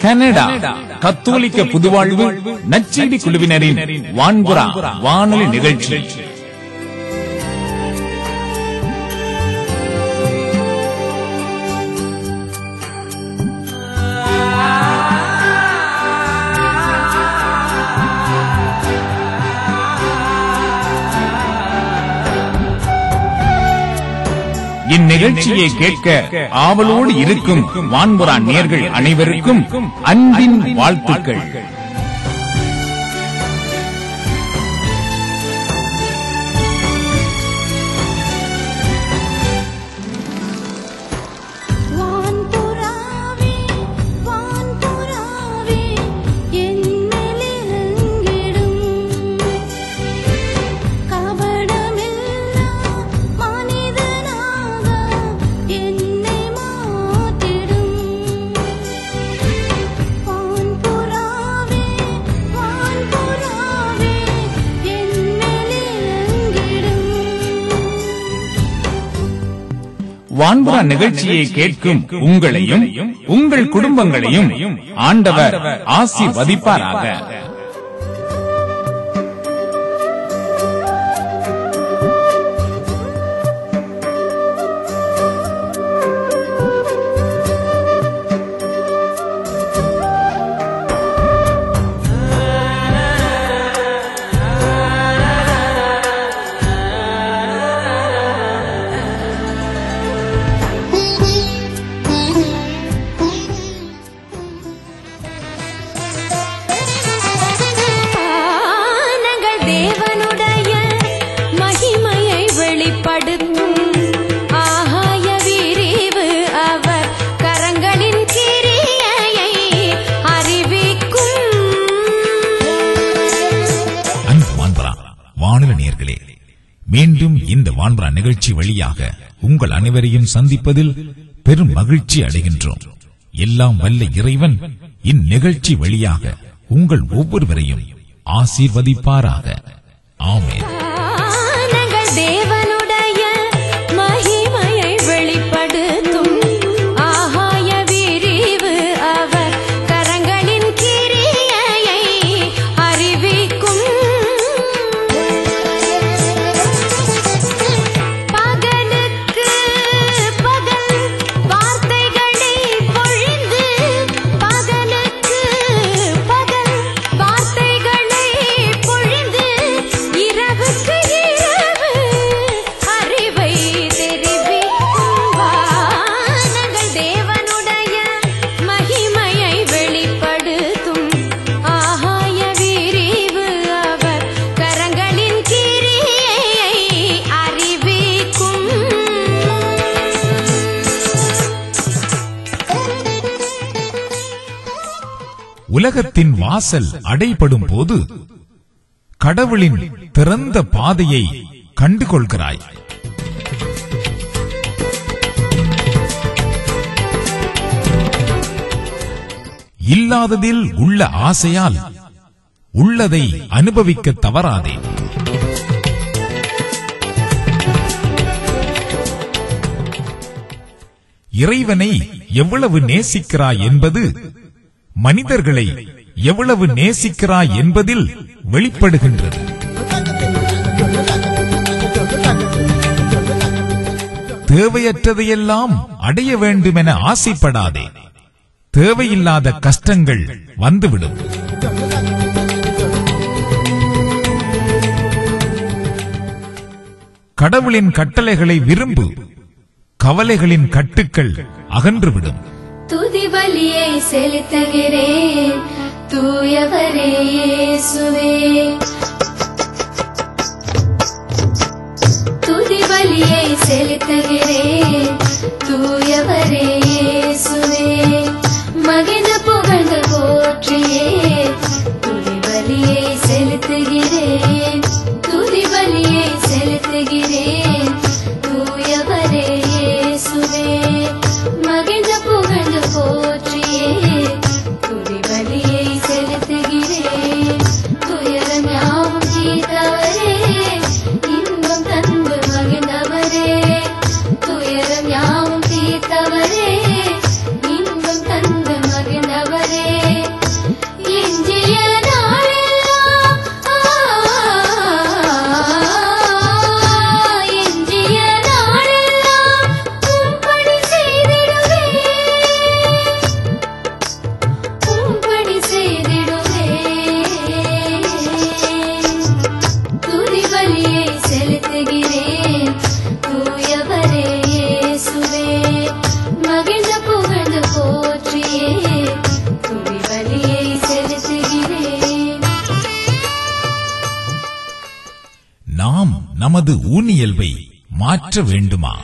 Canada கத்தோலிக்க புதுவாழ்வு நச்செடி குழுவினரின் வான்புறா வானொலி நிகழ்ச்சி இந்நிகழ்ச்சியை கேட்க ஆவலோடு இருக்கும் வான்புறா நேர்கள் அனைவருக்கும் அன்பின் வாழ்த்துக்கள் வான்புறாவே வான்புறாவே என்னிலிருங்கிடும் கபடமில்லா மனிதனாக என்னை மாற்றிடும் வான்புறாவே வான்புறாவே என்னிலிருங்கிடும் வான்புறா நிகழ்ச்சியை கேட்கும் உங்களையும் உங்கள் குடும்பங்களையும் ஆண்டவர் ஆசிர்வதிப்பாராக வானங்கள் தேவனுடைய மகிமையை வெளிப்படுத்தும் ஆகாய விரிவு அவர் கரங்களின் கிரியையை அறிவிக்கும் அன்பு வான்பரா வானொலி நேர்களே மீண்டும் இந்த வான்பரா நிகழ்ச்சி வழியாக உங்கள் அனைவரையும் சந்திப்பதில் பெரும் மகிழ்ச்சி அடைகின்றோம் எல்லாம் வல்ல இறைவன் இந்நிகழ்ச்சி வழியாக உங்கள் ஒவ்வொருவரையும் ஆசீர்வதிப்பாராக ஆமென் வானங்கள் தேவனுடைய மகிமையை வெளிப்படுத்தும் ஆகாய விரிவு அவர் கரங்களின் கிரியையை அறிவிக்கும் பகலுக்கு பகல் வார்த்தைகளை பொழிந்து பகலுக்கு பகல் வார்த்தைகளை பொழிந்து இரவுக்கு இரவு அறிவை தெரிவிக்கும் வானங்கள் தேவனுடைய மகிமையை வெளிப்படுத்தும் ஆகாய விரிவு அவர் கரங்களின் கிரியையை அறிவிக்கும் உலகத்தின் வாசல் அடைபடும் போது கடவுளின் திறந்த பாதையை கண்டுகொள்கிறாய் இல்லாததில் உள்ள ஆசையால் உள்ளதை அனுபவிக்க தவறாதே இறைவனை எவ்வளவு நேசிக்கிறாய் என்பது மனிதர்களை எவ்வளவு நேசிக்கிறாய் என்பதில் வெளிப்படுகின்றது தேவையற்றதையெல்லாம் அடைய வேண்டுமென ஆசைப்படாதே தேவையில்லாத கஷ்டங்கள் வந்துவிடும் கடவுளின் கட்டளைகளை விரும்பு கவலைகளின் கட்டுக்கள் அகன்றுவிடும் துதி பலியை செலுத்துகிறேன் தூயவரே இயேசுவே துதி பலியை செலுத்துகிறேன் தூயவரே இயேசுவே மகிழ்ந்து புகழ்ந்து போற்றியே துதி பலியை செலுத்துகிறேன் துதி பலியை செலுத்துகிறேன் தூயவரே இயேசுவே மகிழ்ந்து புகழ்ந்து போற்றியே துதி பலியை செலுத்துகிறேன் துயரம் யாவும் தீர்த்தவரே இன்பம் தந்து மகிழ்ந்தவரே துயரம் யாவும் தீர்த்த நாம் நமது ஊனியல்பை மாற்ற வேண்டுமா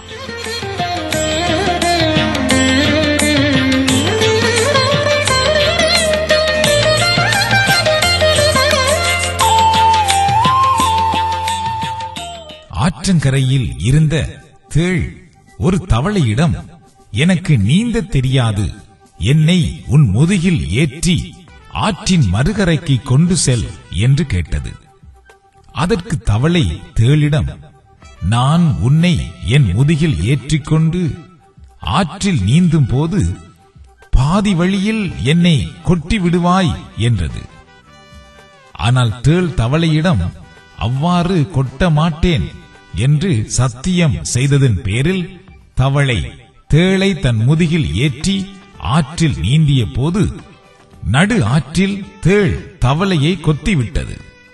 ஆற்றங்கரையில் இருந்த தேள் ஒரு தவளையிடம் எனக்கு நீந்த தெரியாது என்னை உன் முதுகில் ஏற்றி ஆற்றின் மறுகரைக்கு கொண்டு செல் என்று கேட்டது அதற்கு தவளை தேளிடம் நான் உன்னை என் முதுகில் ஏற்றிக்கொண்டு ஆற்றில் நீந்தும் போது பாதி வழியில் என்னை கொட்டி விடுவாய் என்றது ஆனால் தேள் தவளையிடம் அவ்வாறு கொட்ட மாட்டேன் என்று சத்தியம் செய்ததன் பேரில் தவளை தேளை தன் முதுகில் ஏற்றி ஆற்றில் நீந்திய போது நடு ஆற்றில் தேள் தவளையை கொத்திவிட்டது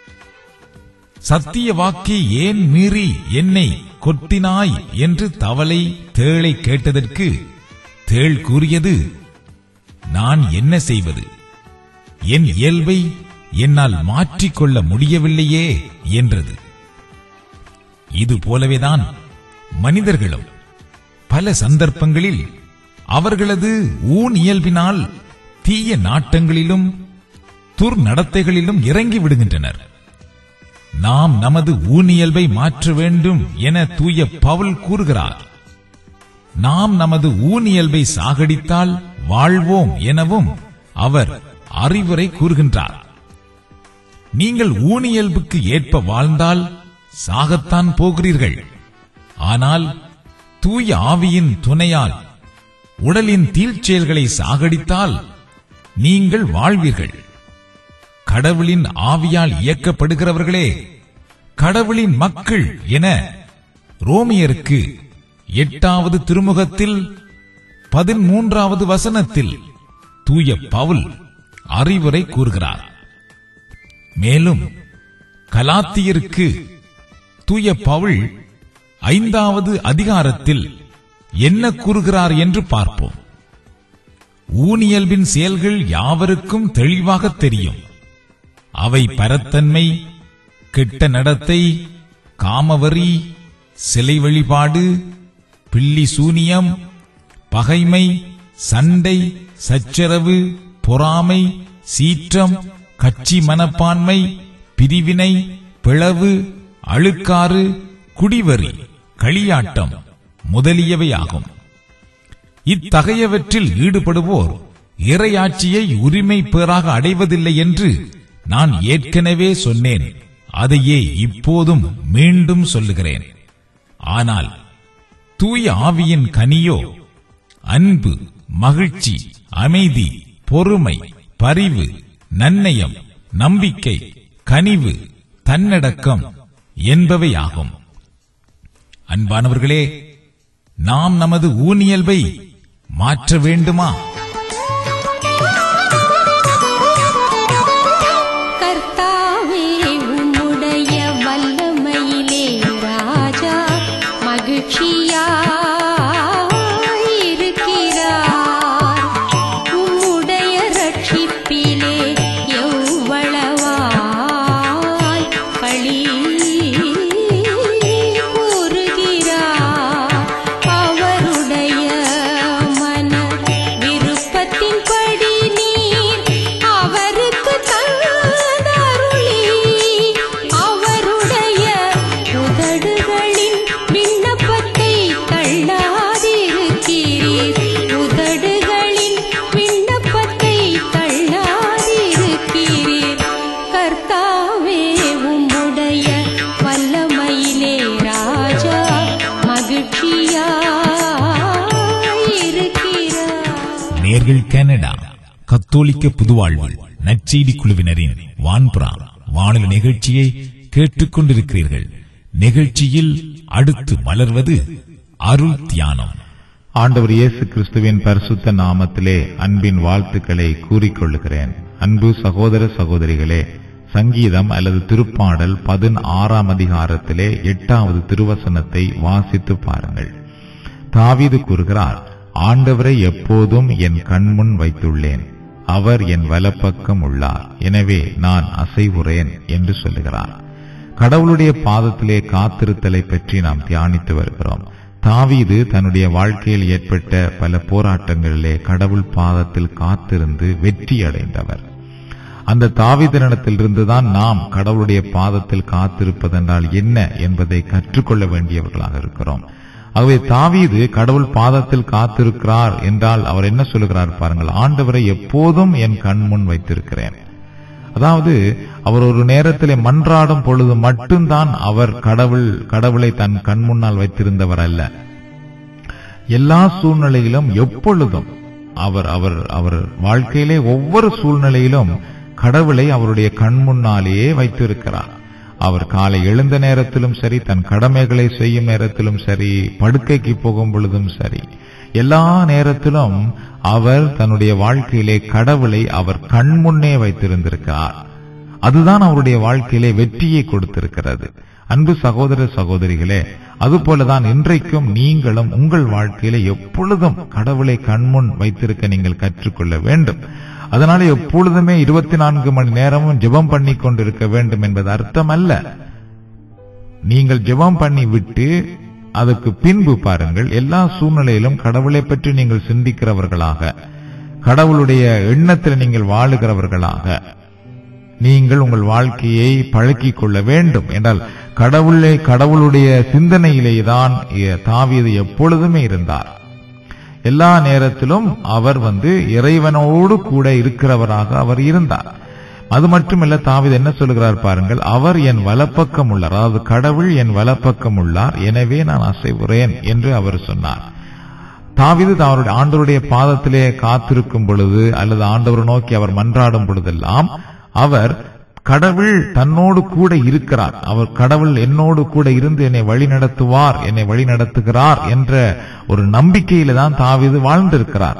சத்திய வாக்கை ஏன் மீறி என்னை கொட்டினாய் என்று தவளை தேளை கேட்டதற்கு தேள் கூறியது நான் என்ன செய்வது என் இயல்பை என்னால் மாற்றிக்கொள்ள முடியவில்லையே என்றது இது போலவேதான் மனிதர்களும் பல சந்தர்ப்பங்களில் அவர்களது ஊன் இயல்பினால் தீய நாட்டங்களிலும் துர்நடத்தைகளிலும் இறங்கி விடுகின்றனர் நாம் நமது ஊனியல்பை மாற்ற வேண்டும் என தூய பவுல் கூறுகிறார் நாம் நமது ஊனியல்பை சாகடித்தால் வாழ்வோம் எனவும் அவர் அறிவுரை கூறுகின்றார் நீங்கள் ஊனியல்புக்கு ஏற்ப வாழ்ந்தால் சாகத்தான் போகிறீர்கள் ஆனால் தூய ஆவியின் துணையால் உடலின் தீழ்ச்செயல்களை சாகடித்தால் நீங்கள் வாழ்வீர்கள் கடவுளின் ஆவியால் இயக்கப்படுகிறவர்களே கடவுளின் மக்கள் என ரோமியருக்கு எட்டாவது திருமுகத்தில் பதிமூன்றாவது வசனத்தில் தூய பவுல் அறிவுரை கூறுகிறார் மேலும் கலாத்தியருக்கு தூய பவுல் ஐந்தாவது அதிகாரத்தில் என்ன கூறுகிறார் என்று பார்ப்போம் ஊனியல்பின் செயல்கள் யாவருக்கும் தெளிவாக தெரியும் அவை பரத்தன்மை கெட்ட நடத்தை காமவரி சிலை வழிபாடு பில்லி சூனியம் பகைமை சண்டை சச்சரவு பொறாமை சீற்றம் கட்சி மனப்பான்மை பிரிவினை பிளவு அழுக்காறு குடிவரி களியாட்டம் முதலியவையாகும் இத்தகையவற்றில் ஈடுபடுவோர் இறையாட்சியை உரிமை பேராக அடைவதில்லை என்று நான் ஏற்கனவே சொன்னேன் அதையே இப்போதும் மீண்டும் சொல்லுகிறேன் ஆனால் தூய ஆவியின் கனியோ அன்பு மகிழ்ச்சி அமைதி பொறுமை பரிவு நன்னயம் நம்பிக்கை கனிவு தன்னடக்கம் என்பவையாகும் அன்பானவர்களே நாம் நமது ஊனியல்பை மாற்ற வேண்டுமா கர்த்தாவே உம்முடைய வல்லமையிலே ராஜா மகிழ்ச்சியாயிருக்கிறார் உம்முடைய ரட்சிப்பிலே எவ்வளவாய் களி கூறுகிறார் அவருடைய மன விருப்பத்தின்படி நீர் அவருக்கு தந்தருளி அவருடைய உதடுகளின் விண்ணப்பத்தை தள்ளாதிருக்கிறீர் உதடுகளின் விண்ணப்பத்தை தள்ளாதிருக்கிறீர் கர்த்தாவே உம்முடைய வல்லமையிலே ராஜா மகிழ்ச்சியாயிருக்கிறார் நேர்கள் கனடா கத்தோலிக்க புதுவாழ்வு நற்செய்தி குழுவினரின் வான்புறா வானொலி நிகழ்ச்சியை கேட்டுக்கொண்டிருக்கிறீர்கள் நிகழ்ச்சியில் அடுத்து மலர்வது அருள் தியானம் ஆண்டவர் இயேசு கிறிஸ்துவின் பரிசுத்த நாமத்திலே அன்பின் வாழ்த்துக்களை கூறிக்கொள்கிறேன் அன்பு சகோதர சகோதரிகளே சங்கீதம் அல்லது திருப்பாடல் பதினாறாம் அதிகாரத்திலே எட்டாவது திருவசனத்தை வாசித்து பாருங்கள் தாவீது கூறுகிறார் ஆண்டவரை எப்போதும் என் கண்முன் வைத்துள்ளேன் அவர் என் வலப்பக்கம் உள்ளார் எனவே நான் அசைவுறேன் என்று சொல்லுகிறார் கடவுளுடைய பாதத்திலே காத்திருத்தலை பற்றி நாம் தியானித்து வருகிறோம் தாவீது தன்னுடைய வாழ்க்கையில் ஏற்பட்ட பல போராட்டங்களிலே கடவுள் பாதத்தில் காத்திருந்து வெற்றி அடைந்தவர் அந்த தாவீதனிடத்திலிருந்துதான் நாம் கடவுளுடைய பாதத்தில் காத்திருப்பதென்றால் என்ன என்பதை கற்றுக்கொள்ள வேண்டியவர்களாக இருக்கிறோம் ஆகவே தாவீது கடவுள் பாதத்தில் காத்திருக்கிறார் என்றால் அவர் என்ன சொல்லுகிறார் பாருங்கள் ஆண்டவரை எப்போதும் என் கண் முன் வைத்திருக்கிறேன் அதாவது அவர் ஒரு நேரத்திலே மன்றாடும் பொழுது மட்டும்தான் அவர் கடவுள் கடவுளை தன் கண் முன்னால் வைத்திருந்தவர் அல்ல எல்லா சூழ்நிலையிலும் எப்பொழுதும் அவர் அவர் அவர் வாழ்க்கையிலே ஒவ்வொரு சூழ்நிலையிலும் கடவுளை அவருடைய கண் முன்னாலேயே வைத்திருக்கிறார் அவர் காலை எழுந்த நேரத்திலும் சரி தன் கடமைகளை செய்யும் நேரத்திலும் சரி படுக்கைக்கு போகும் பொழுதும் சரி எல்லா நேரத்திலும் அவர் தன்னுடைய வாழ்க்கையிலே கடவுளை அவர் கண் முன்னே வைத்திருந்திருக்கிறார் அதுதான் அவருடைய வாழ்க்கையிலே வெற்றியை கொடுத்திருக்கிறது அன்பு சகோதர சகோதரிகளே அதுபோலதான் இன்றைக்கும் நீங்களும் உங்கள் வாழ்க்கையிலே எப்பொழுதும் கடவுளை கண்முன் வைத்திருக்க நீங்கள் கற்றுக்கொள்ள வேண்டும் அதனால எப்பொழுதுமே இருபத்தி நான்கு மணி நேரமும் ஜெபம் பண்ணி கொண்டிருக்க வேண்டும் என்பது அர்த்தம் அல்ல நீங்கள் ஜெபம் பண்ணி விட்டு அதுக்கு பின்பு பாருங்கள் எல்லா சூழ்நிலையிலும் கடவுளை பற்றி நீங்கள் சிந்திக்கிறவர்களாக கடவுளுடைய எண்ணத்தில் நீங்கள் வாழுகிறவர்களாக நீங்கள் உங்கள் வாழ்க்கையை பழக்கிக் கொள்ள வேண்டும் என்றால் கடவுளை கடவுளுடைய சிந்தனையிலேதான் தாவீது எப்பொழுதுமே இருந்தார் எல்லா நேரத்திலும் அவர் வந்து இறைவனோடு கூட இருக்கிறவராக அவர் இருந்தார் அது மட்டுமல்ல தாவீது என்ன சொல்கிறார் பாருங்கள் அவர் என் வலப்பக்கம் உள்ளார் அதாவது கடவுள் என் வலப்பக்கம் உள்ளார் எனவே நான் அசைவுறேன் என்று அவர் சொன்னார் தாவிது அவருடைய ஆண்டவருடைய பாதத்திலே காத்திருக்கும் பொழுது அல்லது ஆண்டவர் நோக்கி அவர் மன்றாடும் பொழுதெல்லாம் அவர் கடவுள் தன்னோடு கூட இருக்கிறார் அவர் கடவுள் என்னோடு கூட இருந்து என்னை வழி நடத்துவார் என்னை வழி நடத்துகிறார் என்ற ஒரு நம்பிக்கையில தான் தாவிது வாழ்ந்திருக்கிறார்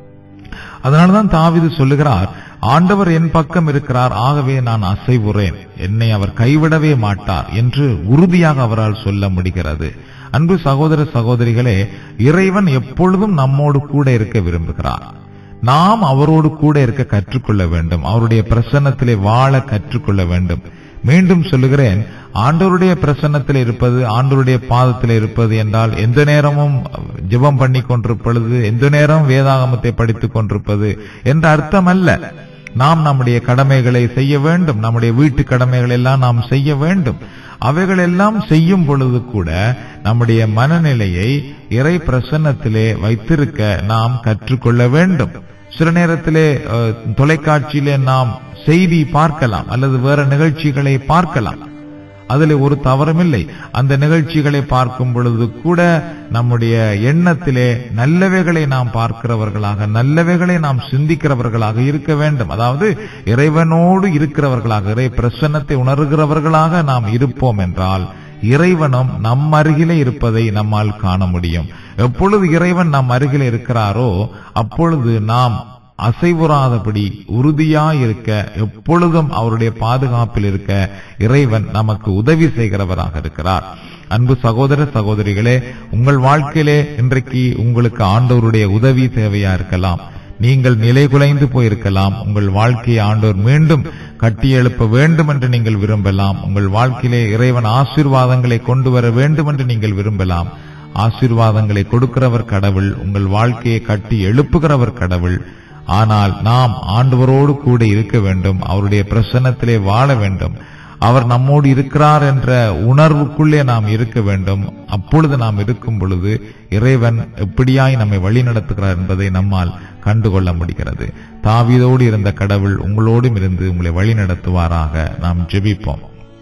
அதனாலதான் தாவிது சொல்லுகிறார் ஆண்டவர் என் பக்கம் இருக்கிறார் ஆகவே நான் அசைவுறேன் என்னை அவர் கைவிடவே மாட்டார் என்று உறுதியாக அவரால் சொல்ல முடிகிறது அன்பு சகோதர சகோதரிகளே இறைவன் எப்பொழுதும் நம்மோடு கூட இருக்க விரும்புகிறார் நாம் அவரோடு கூட இருக்க கற்றுக்கொள்ள வேண்டும் அவருடைய பிரசன்னத்திலே வாழ கற்றுக்கொள்ள வேண்டும் மீண்டும் சொல்லுகிறேன் ஆண்டவருடைய பிரசன்னத்தில் இருப்பது ஆண்டவருடைய பாதத்தில் இருப்பது என்றால் எந்த நேரமும் ஜெபம் பண்ணி கொண்டிருப்பது எந்த நேரம் வேதாகமத்தை படித்துக் கொண்டிருப்பது என்ற அர்த்தம் அல்ல நாம் நம்முடைய கடமைகளை செய்ய வேண்டும் நம்முடைய வீட்டு கடமைகள் எல்லாம் நாம் செய்ய வேண்டும் அவைகள் எல்லாம் செய்யும் பொழுது கூட நம்முடைய மனநிலையை இறை பிரசன்னத்திலே வைத்திருக்க நாம் கற்றுக்கொள்ள வேண்டும் சில நேரத்திலே தொலைக்காட்சியிலே நாம் செய்தி பார்க்கலாம் அல்லது வேற நிகழ்ச்சிகளை பார்க்கலாம் அதில் ஒரு தவறுமில்லை அந்த நிகழ்ச்சிகளை பார்க்கும் பொழுது கூட நம்முடைய எண்ணத்திலே நல்லவைகளை நாம் பார்க்கிறவர்களாக நல்லவைகளை நாம் சிந்திக்கிறவர்களாக இருக்க வேண்டும் அதாவது இறைவனோடு இருக்கிறவர்களாக இறை பிரசன்னத்தை உணர்கிறவர்களாக நாம் இருப்போம் என்றால் இறைவனும் நம் அருகிலே இருப்பதை நம்மால் காண முடியும் எப்பொழுது இறைவன் நம் அருகிலே இருக்கிறாரோ அப்பொழுது நாம் அசைவுறாதபடி உறுதியாயிருக்க எப்பொழுதும் அவருடைய பாதுகாப்பில் இருக்க இறைவன் நமக்கு உதவி செய்கிறவராக இருக்கிறார் அன்பு சகோதர சகோதரிகளே உங்கள் வாழ்க்கையிலே இன்றைக்கு உங்களுக்கு ஆண்டவருடைய உதவி தேவையா இருக்கலாம் நீங்கள் நிலை குலைந்து போயிருக்கலாம் உங்கள் வாழ்க்கையை ஆண்டோர் மீண்டும் கட்டியெழுப்ப வேண்டும் என்று நீங்கள் விரும்பலாம் உங்கள் வாழ்க்கையிலே இறைவன் ஆசீர்வாதங்களை கொண்டு வர வேண்டும் என்று நீங்கள் விரும்பலாம் ஆசீர்வாதங்களை கொடுக்கிறவர் கடவுள் உங்கள் வாழ்க்கையை கட்டி எழுப்புகிறவர் கடவுள் ஆனால் நாம் ஆண்டவரோடு கூட இருக்க வேண்டும் அவருடைய பிரசன்னத்திலே வாழ வேண்டும் அவர் நம்மோடு இருக்கிறார் என்ற உணர்வுக்குள்ளே நாம் இருக்க வேண்டும் அப்பொழுது நாம் இருக்கும் பொழுது இறைவன் எப்படியாய் நம்மை வழி நடத்துகிறார் என்பதை நம்மால் கண்டுகொள்ள முடிகிறது தாவீதோடு இருந்த கடவுள் உங்களோடும் இருந்து உங்களை வழி நடத்துவாராக நாம் ஜெபிப்போம்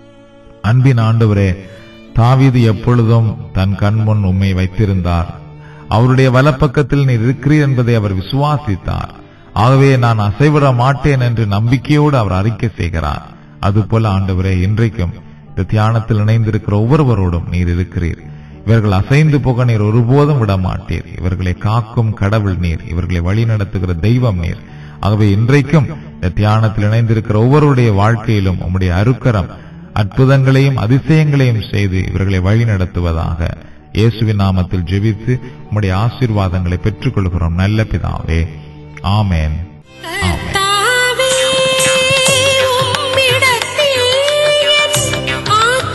அன்பின் ஆண்டவரே தாவீது எப்பொழுதும் தன் கண்முன் உம்மை வைத்திருந்தார் அவருடைய வலப்பக்கத்தில் நீர் இருக்கிறீர் என்பதை அவர் விசுவாசித்தார் ஆகவே நான் அசைவிட மாட்டேன் என்று நம்பிக்கையோடு அவர் அறிக்கை செய்கிறார் அதுபோல ஆண்டவரே இன்றைக்கும் இந்த தியானத்தில் இணைந்திருக்கிற ஒவ்வொருவரோடும் நீர் இருக்கிறீர் இவர்கள் அசைந்து போக நீர் ஒருபோதும் விட மாட்டீர் இவர்களை காக்கும் கடவுள் நீர் இவர்களை வழி நடத்துகிற தெய்வம் நீர் ஆகவே இன்றைக்கும் இந்த தியானத்தில் இணைந்திருக்கிற ஒவ்வொருடைய வாழ்க்கையிலும் உம்முடைய அருக்கரம் அற்புதங்களையும் அதிசயங்களையும் செய்து இவர்களை வழி நடத்துவதாக இயேசுவின் நாமத்தில் ஜெபித்து உம்முடைய ஆசீர்வாதங்களை பெற்றுக் கொள்கிறோம் நல்ல பிதாவே ஆமேன் ஆமேன் தாவே உம்மிடத்தில் என்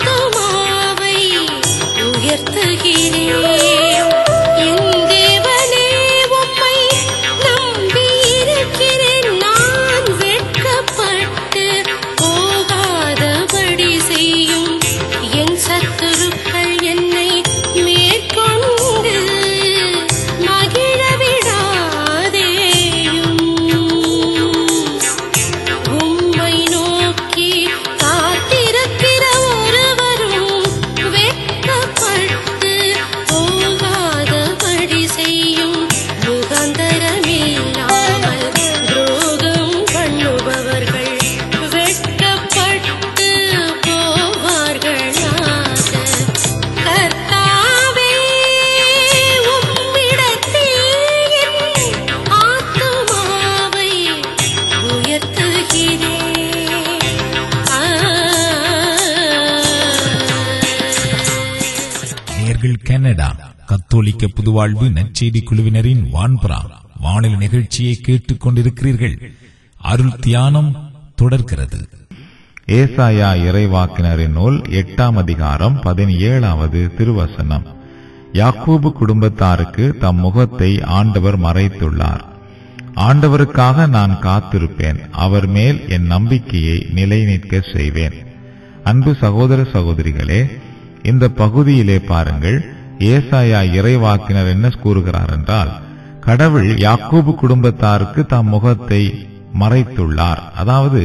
நேயர்கள் கனடா கத்தோலிக்க புதுவாழ்வு நற்செய்தி குழுவினரின் வான்புறா வானிலை நிகழ்ச்சியை கேட்டுக் கொண்டிருக்கிறீர்கள் அருள் தியானம் தொடர்கிறது ஏசாயா இறைவாக்கினரின் நூல் எட்டாம் அதிகாரம் பதினேழாவது திருவசனம் யாக்கோபு குடும்பத்தாருக்கு தம் முகத்தை ஆண்டவர் மறைத்துள்ளார் ஆண்டவருக்காக நான் காத்திருப்பேன் அவர் மேல் என் நம்பிக்கையை நிலைநிற்க செய்வேன் அன்பு சகோதர சகோதரிகளே இந்த பகுதியிலே பாருங்கள் ஏசாயா இறைவாக்கினர் என்ன கூறுகிறார் என்றால் கடவுள் யாக்கோபு குடும்பத்தாருக்கு தம் முகத்தை மறைத்துள்ளார் அதாவது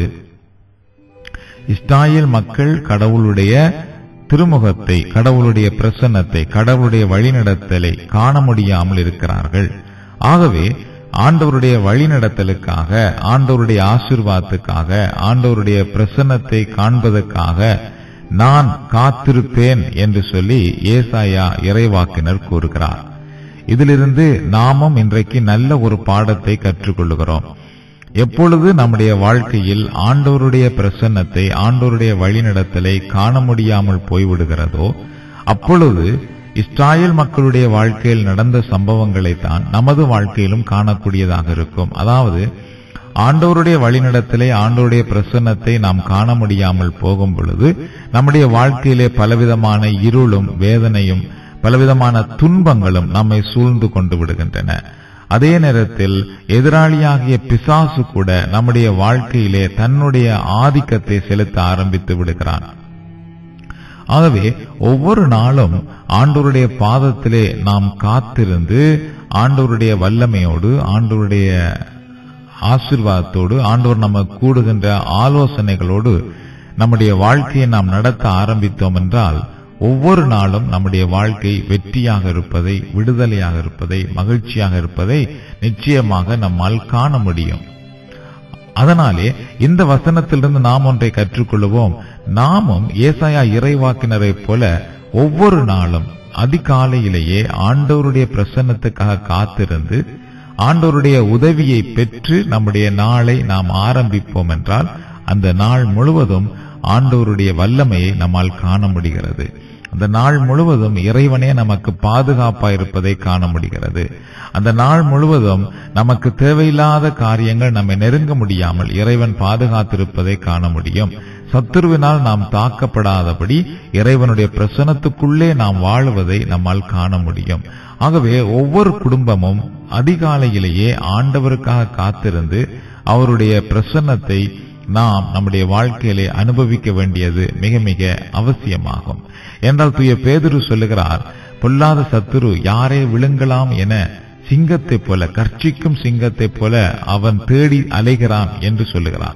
இஸ்ராயேல் மக்கள் கடவுளுடைய திருமுகத்தை கடவுளுடைய பிரசன்னத்தை கடவுளுடைய வழிநடத்தலை காண முடியாமல் இருக்கிறார்கள் ஆகவே ஆண்டவருடைய வழிநடத்தலுக்காக ஆண்டவருடைய ஆசிர்வாதத்துக்காக ஆண்டவருடைய பிரசன்னத்தை காண்பதற்காக நான் காத்திருப்பேன் என்று சொல்லி ஏசாயா இறைவாக்கினர் கூறுகிறார் இதிலிருந்து நாமும் இன்றைக்கு நல்ல ஒரு பாடத்தை கற்றுக்கொள்கிறோம் எப்பொழுது நம்முடைய வாழ்க்கையில் ஆண்டவருடைய பிரசன்னத்தை ஆண்டவருடைய வழிநடத்தலை காண முடியாமல் போய்விடுகிறதோ அப்பொழுது இஸ்ராயேல் மக்களுடைய வாழ்க்கையில் நடந்த சம்பவங்களைத்தான் நமது வாழ்க்கையிலும் காணக்கூடியதாக இருக்கும் அதாவது ஆண்டவருடைய வழிநடத்தலை ஆண்டவருடைய பிரசன்னத்தை நாம் காண முடியாமல் போகும் பொழுது நம்முடைய வாழ்க்கையிலே பலவிதமான இருளும் வேதனையும் பலவிதமான துன்பங்களும் நம்மை சூழ்ந்து கொண்டு விடுகின்றன அதே நேரத்தில் எதிராளியாகிய பிசாசு கூட நம்முடைய வாழ்க்கையிலே தன்னுடைய ஆதிக்கத்தை செலுத்த ஆரம்பித்து விடுகிறான் ஆகவே ஒவ்வொரு நாளும் ஆண்டவருடைய பாதத்திலே நாம் காத்திருந்து ஆண்டவருடைய வல்லமையோடு ஆண்டவருடைய ஆசிர்வாதத்தோடு ஆண்டவர் நம்ம கூடுகின்ற ஆலோசனைகளோடு நம்முடைய வாழ்க்கையை நாம் நடத்த ஆரம்பித்தோம் என்றால் ஒவ்வொரு நாளும் நம்முடைய வாழ்க்கை வெற்றியாக இருப்பதை விடுதலையாக இருப்பதை மகிழ்ச்சியாக இருப்பதை நிச்சயமாக நம்மால் காண முடியும் அதனாலே இந்த வசனத்திலிருந்து நாம் ஒன்றை கற்றுக்கொள்வோம் நாமும் ஏசாயா இறைவாக்கினரைப் போல ஒவ்வொரு நாளும் அதிகாலையிலேயே ஆண்டவருடைய பிரசன்னத்துக்காக காத்திருந்து ஆண்டவருடைய உதவியை பெற்று நம்முடைய நாளை நாம் ஆரம்பிப்போம் என்றால் அந்த நாள் முழுவதும் ஆண்டவருடைய வல்லமையை நம்மால் காண முடிகிறது அந்த நாள் முழுவதும் இறைவனே நமக்கு பாதுகாப்பா இருப்பதை காண முடிகிறது அந்த நாள் முழுவதும் நமக்கு தேவையில்லாத காரியங்கள் நம்மை நெருங்க முடியாமல் இறைவன் பாதுகாத்திருப்பதை காண முடியும் சத்துருவினால் நாம் தாக்கப்படாதபடி இறைவனுடைய பிரசனத்துக்குள்ளே நாம் வாழுவதை நம்மால் காண முடியும் ஆகவே ஒவ்வொரு குடும்பமும் அதிகாலையிலேயே ஆண்டவருக்காக காத்திருந்து அவருடைய பிரசன்னத்தை நாம் நம்முடைய வாழ்க்கையிலே அனுபவிக்க வேண்டியது மிக மிக அவசியமாகும் என்றால் தூய பேதுரு சொல்லுகிறார் பொல்லாத சத்துரு யாரே விழுங்கலாம் என சிங்கத்தைப் போல கர்ச்சிக்கும் சிங்கத்தைப் போல அவன் தேடி அலைகிறான் என்று சொல்லுகிறான்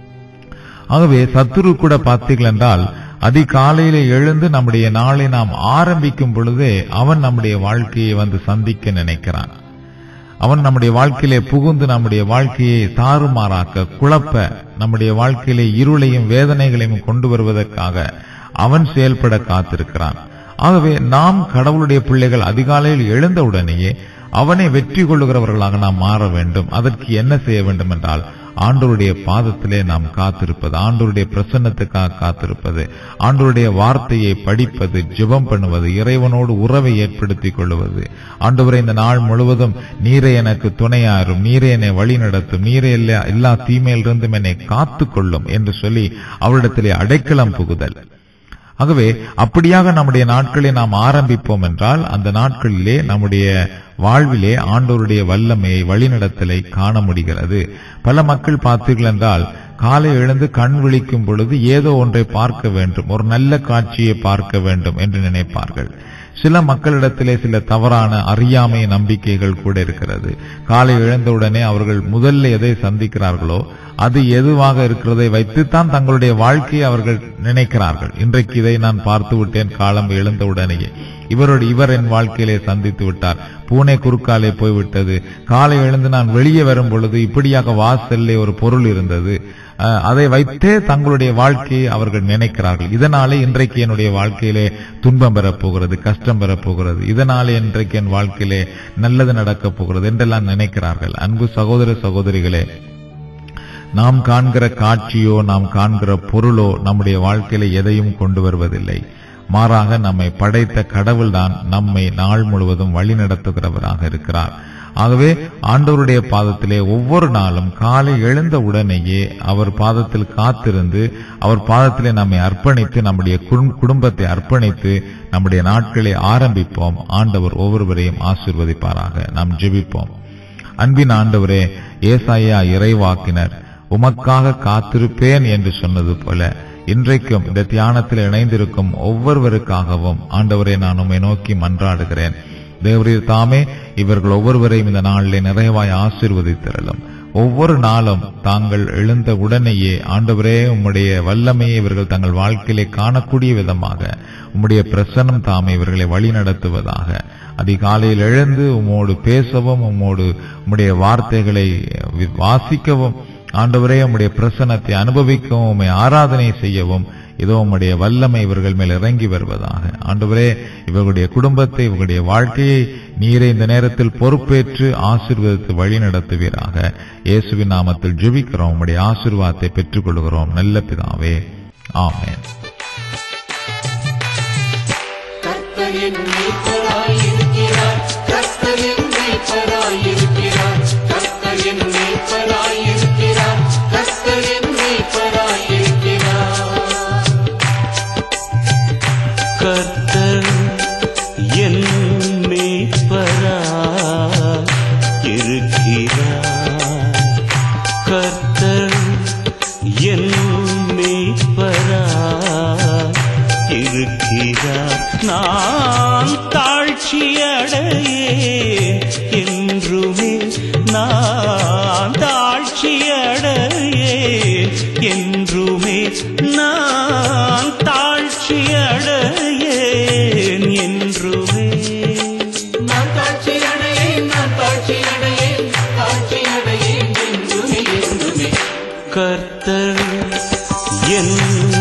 ஆகவே சத்துரு கூட பார்த்தீர்கள் என்றால் அதிகாலையிலே எழுந்து நம்முடைய நாளை நாம் ஆரம்பிக்கும் பொழுதே அவன் நம்முடைய வாழ்க்கையை வந்து சந்திக்க நினைக்கிறான் அவன் நம்முடைய வாழ்க்கையிலே புகுந்து நம்முடைய வாழ்க்கையை தாறுமாறாக்க குழப்ப நம்முடைய வாழ்க்கையிலே இருளையும் வேதனைகளையும் கொண்டு வருவதற்காக அவன் செயல்பட காத்திருக்கிறான் ஆகவே நாம் கடவுளுடைய பிள்ளைகள் அதிகாலையில் எழுந்தவுடனேயே அவனை வெற்றி கொள்ளுகிறவர்களாக நாம் மாற வேண்டும் அதற்கு என்ன செய்ய வேண்டும் என்றால் ஆண்டோருடைய பாதத்திலே நாம் காத்திருப்பது ஆண்டோருடைய பிரசன்னத்துக்காக காத்திருப்பது ஆண்டோருடைய வார்த்தையை படிப்பது ஜெபம் பண்ணுவது இறைவனோடு உறவை ஏற்படுத்திக் கொள்வது ஆண்டவரை இந்த நாள் முழுவதும் நீரை எனக்கு துணையாரும் நீரை என்னை வழி நடத்தும் நீரை எல்லா எல்லா தீமையிலிருந்தும் என்னை காத்துக் கொள்ளும் என்று சொல்லி அவரிடத்திலே அடைக்கலம் புகுதல் ஆகவே அப்படியாக நம்முடைய நாட்களை நாம் ஆரம்பிப்போம் என்றால் அந்த நாட்களிலே நம்முடைய வாழ்விலே ஆண்டோருடைய வல்லமையை வழிநடத்தலை காண முடிகிறது பல மக்கள் பார்த்தீர்கள் என்றால் காலை எழுந்து கண் விழிக்கும் பொழுது ஏதோ ஒன்றை பார்க்க வேண்டும் ஒரு நல்ல காட்சியை பார்க்க வேண்டும் என்று நினைப்பார்கள் சில மக்களிடத்திலே சில தவறான அறியாமை நம்பிக்கைகள் கூட இருக்கிறது காலை எழுந்தவுடனே அவர்கள் முதல்ல எதை சந்திக்கிறார்களோ அது எதுவாக இருக்கிறதை வைத்துத்தான் தங்களுடைய வாழ்க்கையை அவர்கள் நினைக்கிறார்கள் இன்றைக்கு இதை நான் பார்த்து விட்டேன் காலம் எழுந்தவுடனேயே இவரோடு இவர் என் வாழ்க்கையிலே சந்தித்து விட்டார் பூனை குறுக்காலே போய்விட்டது காலை எழுந்து நான் வெளியே வரும் பொழுது இப்படியாக வாசல்லே ஒரு பொருள் இருந்தது அஹ், அதை வைத்தே தங்களுடைய வாழ்க்கையை அவர்கள் நினைக்கிறார்கள் இதனாலே இன்றைக்கு என்னுடைய வாழ்க்கையிலே துன்பம் பெறப்போகிறது கஷ்டம் பெறப்போகிறது இதனாலே இன்றைக்கு என் வாழ்க்கையிலே நல்லது நடக்கப் போகிறது என்றெல்லாம் நினைக்கிறார்கள் அன்பு சகோதர சகோதரிகளே நாம் காண்கிற காட்சியோ நாம் காண்கிற பொருளோ நம்முடைய வாழ்க்கையில எதையும் கொண்டு வருவதில்லை மாறாக நம்மை படைத்த கடவுள்தான் நம்மை நாள் முழுவதும் வழிநடத்துகிறவராக இருக்கிறார் ஆகவே ஆண்டவருடைய பாதத்திலே ஒவ்வொரு நாளும் காலை எழுந்த உடனேயே அவர் பாதத்தில் காத்திருந்து அவர் பாதத்திலே நம்மை அர்ப்பணித்து நம்முடைய குடும்- குடும்பத்தை அர்ப்பணித்து நம்முடைய நாட்களை ஆரம்பிப்போம் ஆண்டவர் ஒவ்வொருவரையும் ஆசீர்வதிப்பாராக நாம் ஜெபிப்போம் அன்பின் ஆண்டவரே ஏசாயா இறைவாக்கினர் உமக்காக காத்திருப்பேன் என்று சொன்னது போல இன்றைக்கும் இந்த தியானத்தில் இணைந்திருக்கும் ஒவ்வொருவருக்காகவும் ஆண்டவரே நான் உம்மை நோக்கி மன்றாடுகிறேன் தேவரீர் தாமே இவர்கள் ஒவ்வொருவரையும் இந்த நாளிலே நிறைவாய் ஆசீர்வதித்திரலும் ஒவ்வொரு நாளும் தாங்கள் எழுந்த உடனேயே ஆண்டவரே உம்முடைய வல்லமையை இவர்கள் தங்கள் வாழ்க்கையிலே காணக்கூடிய விதமாக உம்முடைய பிரசன்னம் தாமே இவர்களை வழிநடத்துவதாக அதிகாலையில் எழுந்து உம்மோடு பேசவும் உம்மோடு உம்முடைய வார்த்தைகளை வி- வாசிக்கவும் ஆண்டவரே உம்முடைய பிரசன்னத்தை அனுபவிக்கவும் உம்மை ஆராதனை செய்யவும் இதோ உம்முடைய வல்லமை இவர்கள் மேல் இறங்கி வருவதாக ஆண்டவரே இவர்களுடைய குடும்பத்தை இவர்களுடைய வாழ்க்கையை நீரே இந்த நேரத்தில் பொறுப்பேற்று ஆசீர்வதித்து வழி நடத்துவீராக இயேசுவின் நாமத்தில் ஜெபிக்கிறோம் உம்முடைய ஆசீர்வாதத்தை பெற்றுக் கொள்கிறோம் நல்ல பிதாவே ஆமென் கர்த்தரின் மீட்பராயிருக்கிறார் கர்த்தரின் மீட்பராயிருக்கிறார் கர்த்தரின் மீட்பராயிருக்கிறார் கர்த்தரின் மீட்பராயிருக்கிறார் கர்த்தர் என் மேய்ப்பராய் இருக்கிறார் கர்த்தர் என் மேய்ப்பராய் இருக்கிறார் நான் தாழ்ச்சியடையேன் என்றுமே நான் தாழ்ச்சியடையேன் என்றுமே நான் தாழ்ச்சியடையேன் என்றுமே நான் தாட்சி அடையேன் நான் தாட்சி அடையேன் தாட்சி அடையேன் என்றுமே என்றுமே கர்த்தர் என்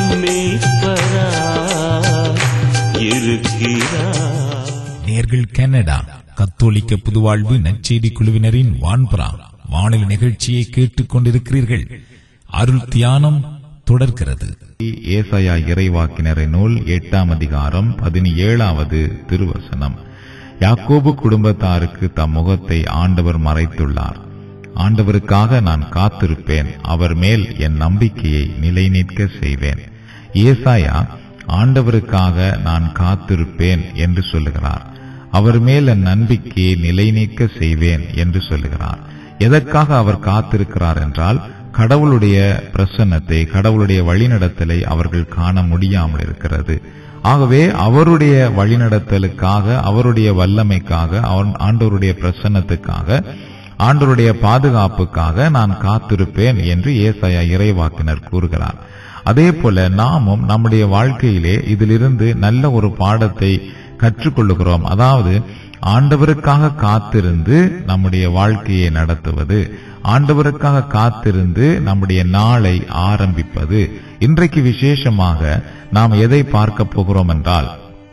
மேய்ப்பராய் இருக்கிறார் நேர்கள் கனடா கத்தோலிக்க புதுவாழ்வு நற்செய்தி குழுவினரின் வான்பரா வானிலை நிகழ்ச்சியை கேட்டுக் கொண்டிருக்கிறீர்கள் அருள் தியானம் தொடர்கிறது ஏசாயா இறைவாக்கினரை நூல் எட்டாம் அதிகாரம் பதினேழாவது திருவசனம் யாக்கோபு குடும்பத்தாருக்கு தம் முகத்தை ஆண்டவர் மறைத்துள்ளார் ஆண்டவருக்காக நான் காத்திருப்பேன் அவர் மேல் என் நம்பிக்கையை நிலைநிற்க செய்வேன் ஏசாயா ஆண்டவருக்காக நான் காத்திருப்பேன் என்று சொல்லுகிறார் அவர் மேல் என் நம்பிக்கையை நிலைநிற்க செய்வேன் என்று சொல்லுகிறார் எதற்காக அவர் காத்திருக்கிறார் என்றால் கடவுளுடைய பிரசன்னத்தை கடவுளுடைய வழிநடத்தலை அவர்கள் காண முடியாமல் இருக்கிறது ஆகவே அவருடைய வழிநடத்தலுக்காக அவருடைய வல்லமைக்காக அவன் ஆண்டவருடைய பிரசன்னத்துக்காக ஆண்டவருடைய பாதுகாப்புக்காக நான் காத்திருப்பேன் என்று ஏசாயா இறைவாக்கினர் கூறுகிறார் அதே போல நாமும் நம்முடைய வாழ்க்கையிலே இதிலிருந்து நல்ல ஒரு பாடத்தை கற்றுக்கொள்ளுகிறோம் அதாவது ஆண்டவருக்காக காத்திருந்து நம்முடைய வாழ்க்கையை நடத்துவது ஆண்டவருக்காக காத்திருந்து நம்முடைய நாளை ஆரம்பிப்பது இன்றைக்கு விசேஷமாக நாம் எதை பார்க்க போகிறோம் என்றால்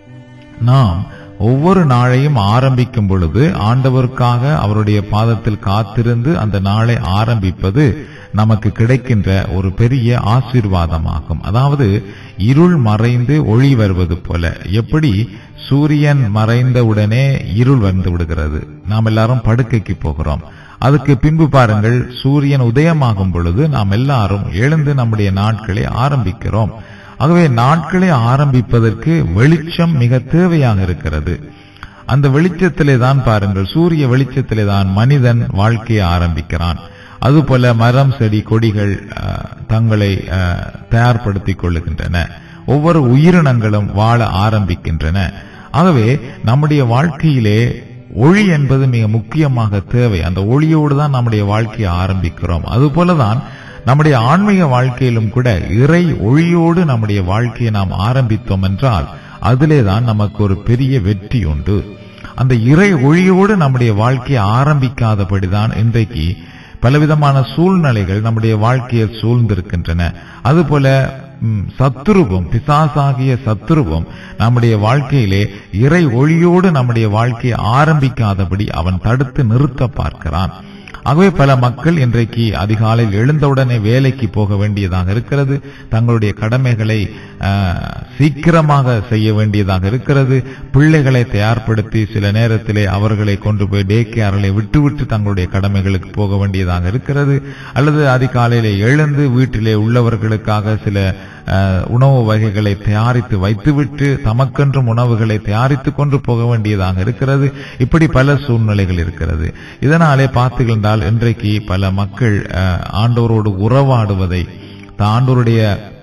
நாம் ஒவ்வொரு நாளையும் ஆரம்பிக்கும் பொழுது ஆண்டவருக்காக அவருடைய பாதத்தில் காத்திருந்து அந்த நாளை ஆரம்பிப்பது நமக்கு கிடைக்கின்ற ஒரு பெரிய ஆசீர்வாதமாகும் அதாவது இருள் மறைந்து ஒளி வருவது போல எப்படி சூரியன் மறைந்தவுடனே இருள் வந்து விடுகிறது நாம் எல்லாரும் படுக்கைக்கு போகிறோம் அதுக்கு பின்பு பாருங்கள் சூரியன் உதயமாகும் பொழுது நாம் எல்லாரும் எழுந்து நம்முடைய நாட்களை ஆரம்பிக்கிறோம் ஆகவே நாட்களை ஆரம்பிப்பதற்கு வெளிச்சம் மிக தேவையாக இருக்கிறது அந்த வெளிச்சத்திலே தான் பாருங்கள் சூரிய வெளிச்சத்திலே தான் மனிதன் வாழ்க்கையை ஆரம்பிக்கிறான் அதுபோல மரம் செடி கொடிகள் அஹ், தங்களை அஹ், தயார்படுத்திக் கொள்ளுகின்றன ஒவ்வொரு உயிரினங்களும் வாழ ஆரம்பிக்கின்றன ஆகவே நம்முடைய வாழ்க்கையிலே ஒளி என்பது மிக முக்கியமாக தேவை அந்த ஒளியோடு தான் நம்முடைய வாழ்க்கையை ஆரம்பிக்கிறோம் அதுபோலதான் நம்முடைய ஆன்மீக வாழ்க்கையிலும் கூட இறை ஒளியோடு நம்முடைய வாழ்க்கையை நாம் ஆரம்பித்தோம் என்றால் அதிலே தான் நமக்கு ஒரு பெரிய வெற்றி உண்டு அந்த இறை ஒளியோடு நம்முடைய வாழ்க்கையை ஆரம்பிக்காதபடிதான் இன்றைக்கு பலவிதமான சூழ்நிலைகள் நம்முடைய வாழ்க்கையில் சூழ்ந்திருக்கின்றன அதுபோல ம், சத்துருவும் பிசாசாகிய சத்துருவும் நம்முடைய வாழ்க்கையிலே இறை ஒளியோடு நம்முடைய வாழ்க்கையை ஆரம்பிக்காதபடி அவன் தடுத்து நிறுத்த பார்க்கிறான் ஆகவே பல மக்கள் இன்றைக்கு அதிகாலையில் எழுந்தவுடனே வேலைக்கு போக வேண்டியதாக இருக்கிறது தங்களுடைய கடமைகளை ஆஹ், சீக்கிரமாக செய்ய வேண்டியதாக இருக்கிறது பிள்ளைகளை தயார்படுத்தி சில நேரத்திலே அவர்களை கொண்டு போய் டே கேரிலே விட்டுவிட்டு தங்களுடைய கடமைகளுக்கு போக வேண்டியதாக இருக்கிறது அல்லது அதிகாலையிலே எழுந்து வீட்டிலே உள்ளவர்களுக்காக சில அஹ், உணவு வகைகளை தயாரித்து வைத்துவிட்டு தமக்கென்றும் உணவுகளை தயாரித்துக் கொண்டு போக வேண்டியதாக இருக்கிறது இப்படி பல சூழ்நிலைகள் இருக்கிறது இதனாலே பார்த்தீர்கள் இன்றைக்கு பல மக்கள் அஹ், ஆண்டவரோடு உறவாடுவதை ஆண்டவருடைய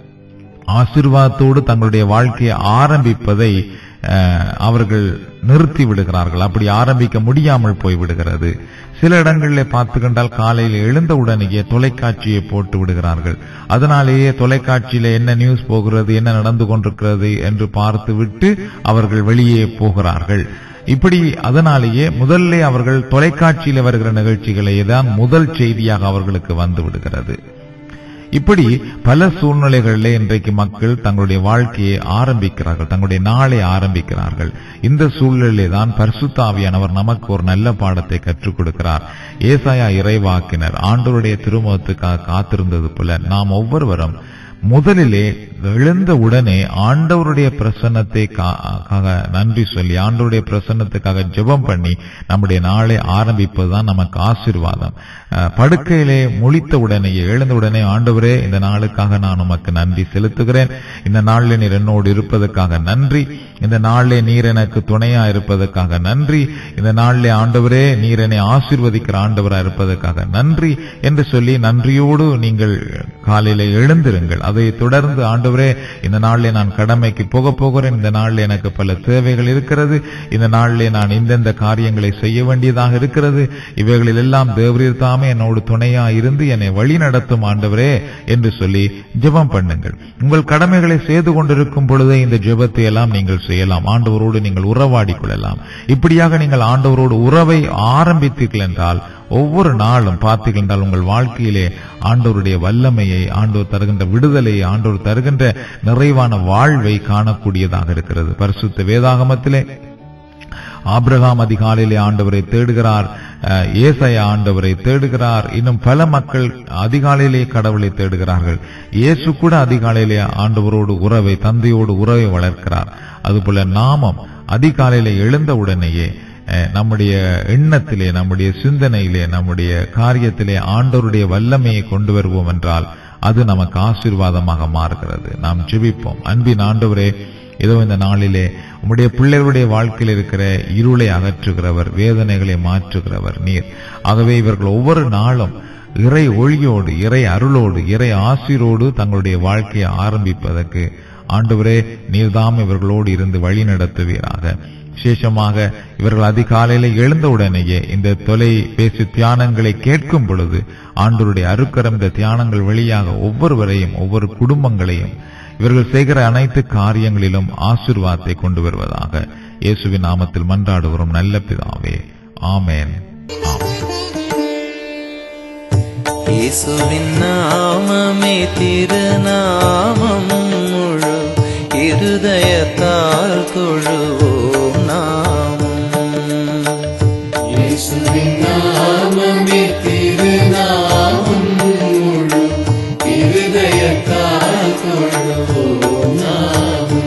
ஆசீர்வாதத்தோடு தங்களுடைய வாழ்க்கையை ஆரம்பிப்பதை அஹ், அவர்கள் நிறுத்தி விடுகிறார்கள் அப்படி ஆரம்பிக்க முடியாமல் போய் விடுகிறது சில இடங்களிலே பார்த்து கண்டால் காலையில் எழுந்தவுடனேயே தொலைக்காட்சியை போட்டு விடுகிறார்கள் அதனாலேயே தொலைக்காட்சியில என்ன நியூஸ் போகிறது என்ன நடந்து கொண்டிருக்கிறது என்று பார்த்து விட்டு அவர்கள் வெளியே போகிறார்கள் இப்படி அதனாலேயே முதல்ல அவர்கள் தொலைக்காட்சியில் வருகிற நிகழ்ச்சிகளை தான் முதல் செய்தியாக அவர்களுக்கு வந்து விடுகிறது இப்படி பல சூழ்நிலைகளிலே இன்றைக்கு மக்கள் தங்களுடைய வாழ்க்கையை ஆரம்பிக்கிறார்கள் தங்களுடைய நாளை ஆரம்பிக்கிறார்கள் இந்த சூழ்நிலையிலே தான் பரிசுத்தாவியானவர் நமக்கு ஒரு நல்ல பாடத்தை கற்றுக் கொடுக்கிறார் ஏசாயா இறைவாக்கினர் ஆண்டவருடைய திருமுகத்துக்காக காத்திருந்தது போல நாம் ஒவ்வொருவரும் முதலிலே எழுந்த உடனே ஆண்டவருடைய பிரசன்னத்தை காக நன்றி சொல்லி ஆண்டவருடைய பிரசன்னத்துக்காக ஜெபம் பண்ணி நம்முடைய நாளை ஆரம்பிப்பதுதான் நமக்கு ஆசீர்வாதம் அஹ், படுக்கையிலே முழித்த உடனேயே எழுந்த உடனே ஆண்டவரே இந்த நாளுக்காக நான் உமக்கு நன்றி செலுத்துகிறேன் இந்த நாளில் நீர் என்னோடு இருப்பதற்காக நன்றி இந்த நாளிலே நீர் எனக்கு துணையா இருப்பதற்காக நன்றி இந்த நாளிலே ஆண்டவரே நீர் என்னை ஆசீர்வதிக்கிற ஆண்டவரா இருப்பதற்காக நன்றி என்று சொல்லி நன்றியோடு நீங்கள் காலையில எழுந்திருங்கள் அதை தொடர்ந்து ஆண்டவரே இந்த நாளிலே நான் கடமைக்கு போக போகிறேன் இந்த நாளில் எனக்கு பல தேவைகள் இருக்கிறது இந்த நாளிலே நான் இந்தெந்த காரியங்களை செய்ய வேண்டியதாக இருக்கிறது இவைகளில் எல்லாம் தேவரீர் தாமே என்னோடு துணையா இருந்து என்னை வழி நடத்தும் ஆண்டவரே என்று சொல்லி ஜெபம் பண்ணுங்கள் உங்கள் கடமைகளை செய்து கொண்டிருக்கும் பொழுதே இந்த ஜெபத்தை எல்லாம் நீங்கள் செய்யலாம் ஆண்டவரோடு நீங்கள் உறவாடிக் கொள்ளலாம் இப்படியாக நீங்கள் ஆண்டவரோடு உறவை ஆரம்பித்தீர்கள் என்றால் ஒவ்வொரு நாளும் பார்த்தீர்கள் என்றால் உங்கள் வாழ்க்கையிலே ஆண்டவருடைய வல்லமையை ஆண்டவர் தருகின்ற விடுதலையை ஆண்டவர் தருகின்ற நிறைவான வாழ்வை காணக்கூடியதாக இருக்கிறது பரிசுத்த வேதாகமத்திலே ஆபிரகாம் அதிகாலையிலே ஆண்டவரை தேடுகிறார் அஹ், ஏசாயா ஆண்டவரை தேடுகிறார் இன்னும் பல மக்கள் அதிகாலையிலே கடவுளை தேடுகிறார்கள் இயேசு கூட அதிகாலையிலே ஆண்டவரோடு உறவை தந்தையோடு உறவை வளர்க்கிறார் அதுபோல நாமும் அதிகாலையிலே எழுந்த உடனேயே அஹ், நம்முடைய எண்ணத்திலே நம்முடைய சிந்தனையிலே நம்முடைய காரியத்திலே ஆண்டவருடைய வல்லமையை கொண்டு வருவோம் என்றால் அது நமக்கு ஆசீர்வாதமாக மாறுகிறது நாம் ஜெபிப்போம் அன்பின் ஆண்டவரே இதோ இந்த நாளிலே உம்முடைய பிள்ளைகளுடைய வாழ்க்கையில் இருக்கிற இருளை அகற்றுகிறவர் வேதனைகளை மாற்றுகிறவர் நீர் ஆகவே இவர்கள் ஒவ்வொரு நாளும் இறை ஒளியோடு இறை அருளோடு இறை ஆசீரோடு தங்களுடைய வாழ்க்கையை ஆரம்பிப்பதற்கு ஆண்டவரே நீர்தாம் இவர்களோடு இருந்து வழி நடத்துவீராக விசேஷமாக இவர்கள் அதிகாலையில எழுந்தவுடனேயே இந்த தொலைபேசி தியானங்களை கேட்கும் பொழுது ஆண்டவருடைய அருக்கரம் இந்த தியானங்கள் வழியாக ஒவ்வொருவரையும் ஒவ்வொரு குடும்பங்களையும் இவர்கள் செய்கிற அனைத்து காரியங்களிலும் ஆசீர்வாதத்தை கொண்டு வருவதாக இயேசுவின் நாமத்தில் மன்றாடுகிறோம் நல்ல பிதாவே ஆமென் ஆமென் இயேசுவின் நாமமே திருநாமம் முழு இருதயத்தால் தொழுவோம் நாமம் இயேசுவின் நாமமே திருநாமம் முழு இருதயத்தால் தொழுவோம் நாமம்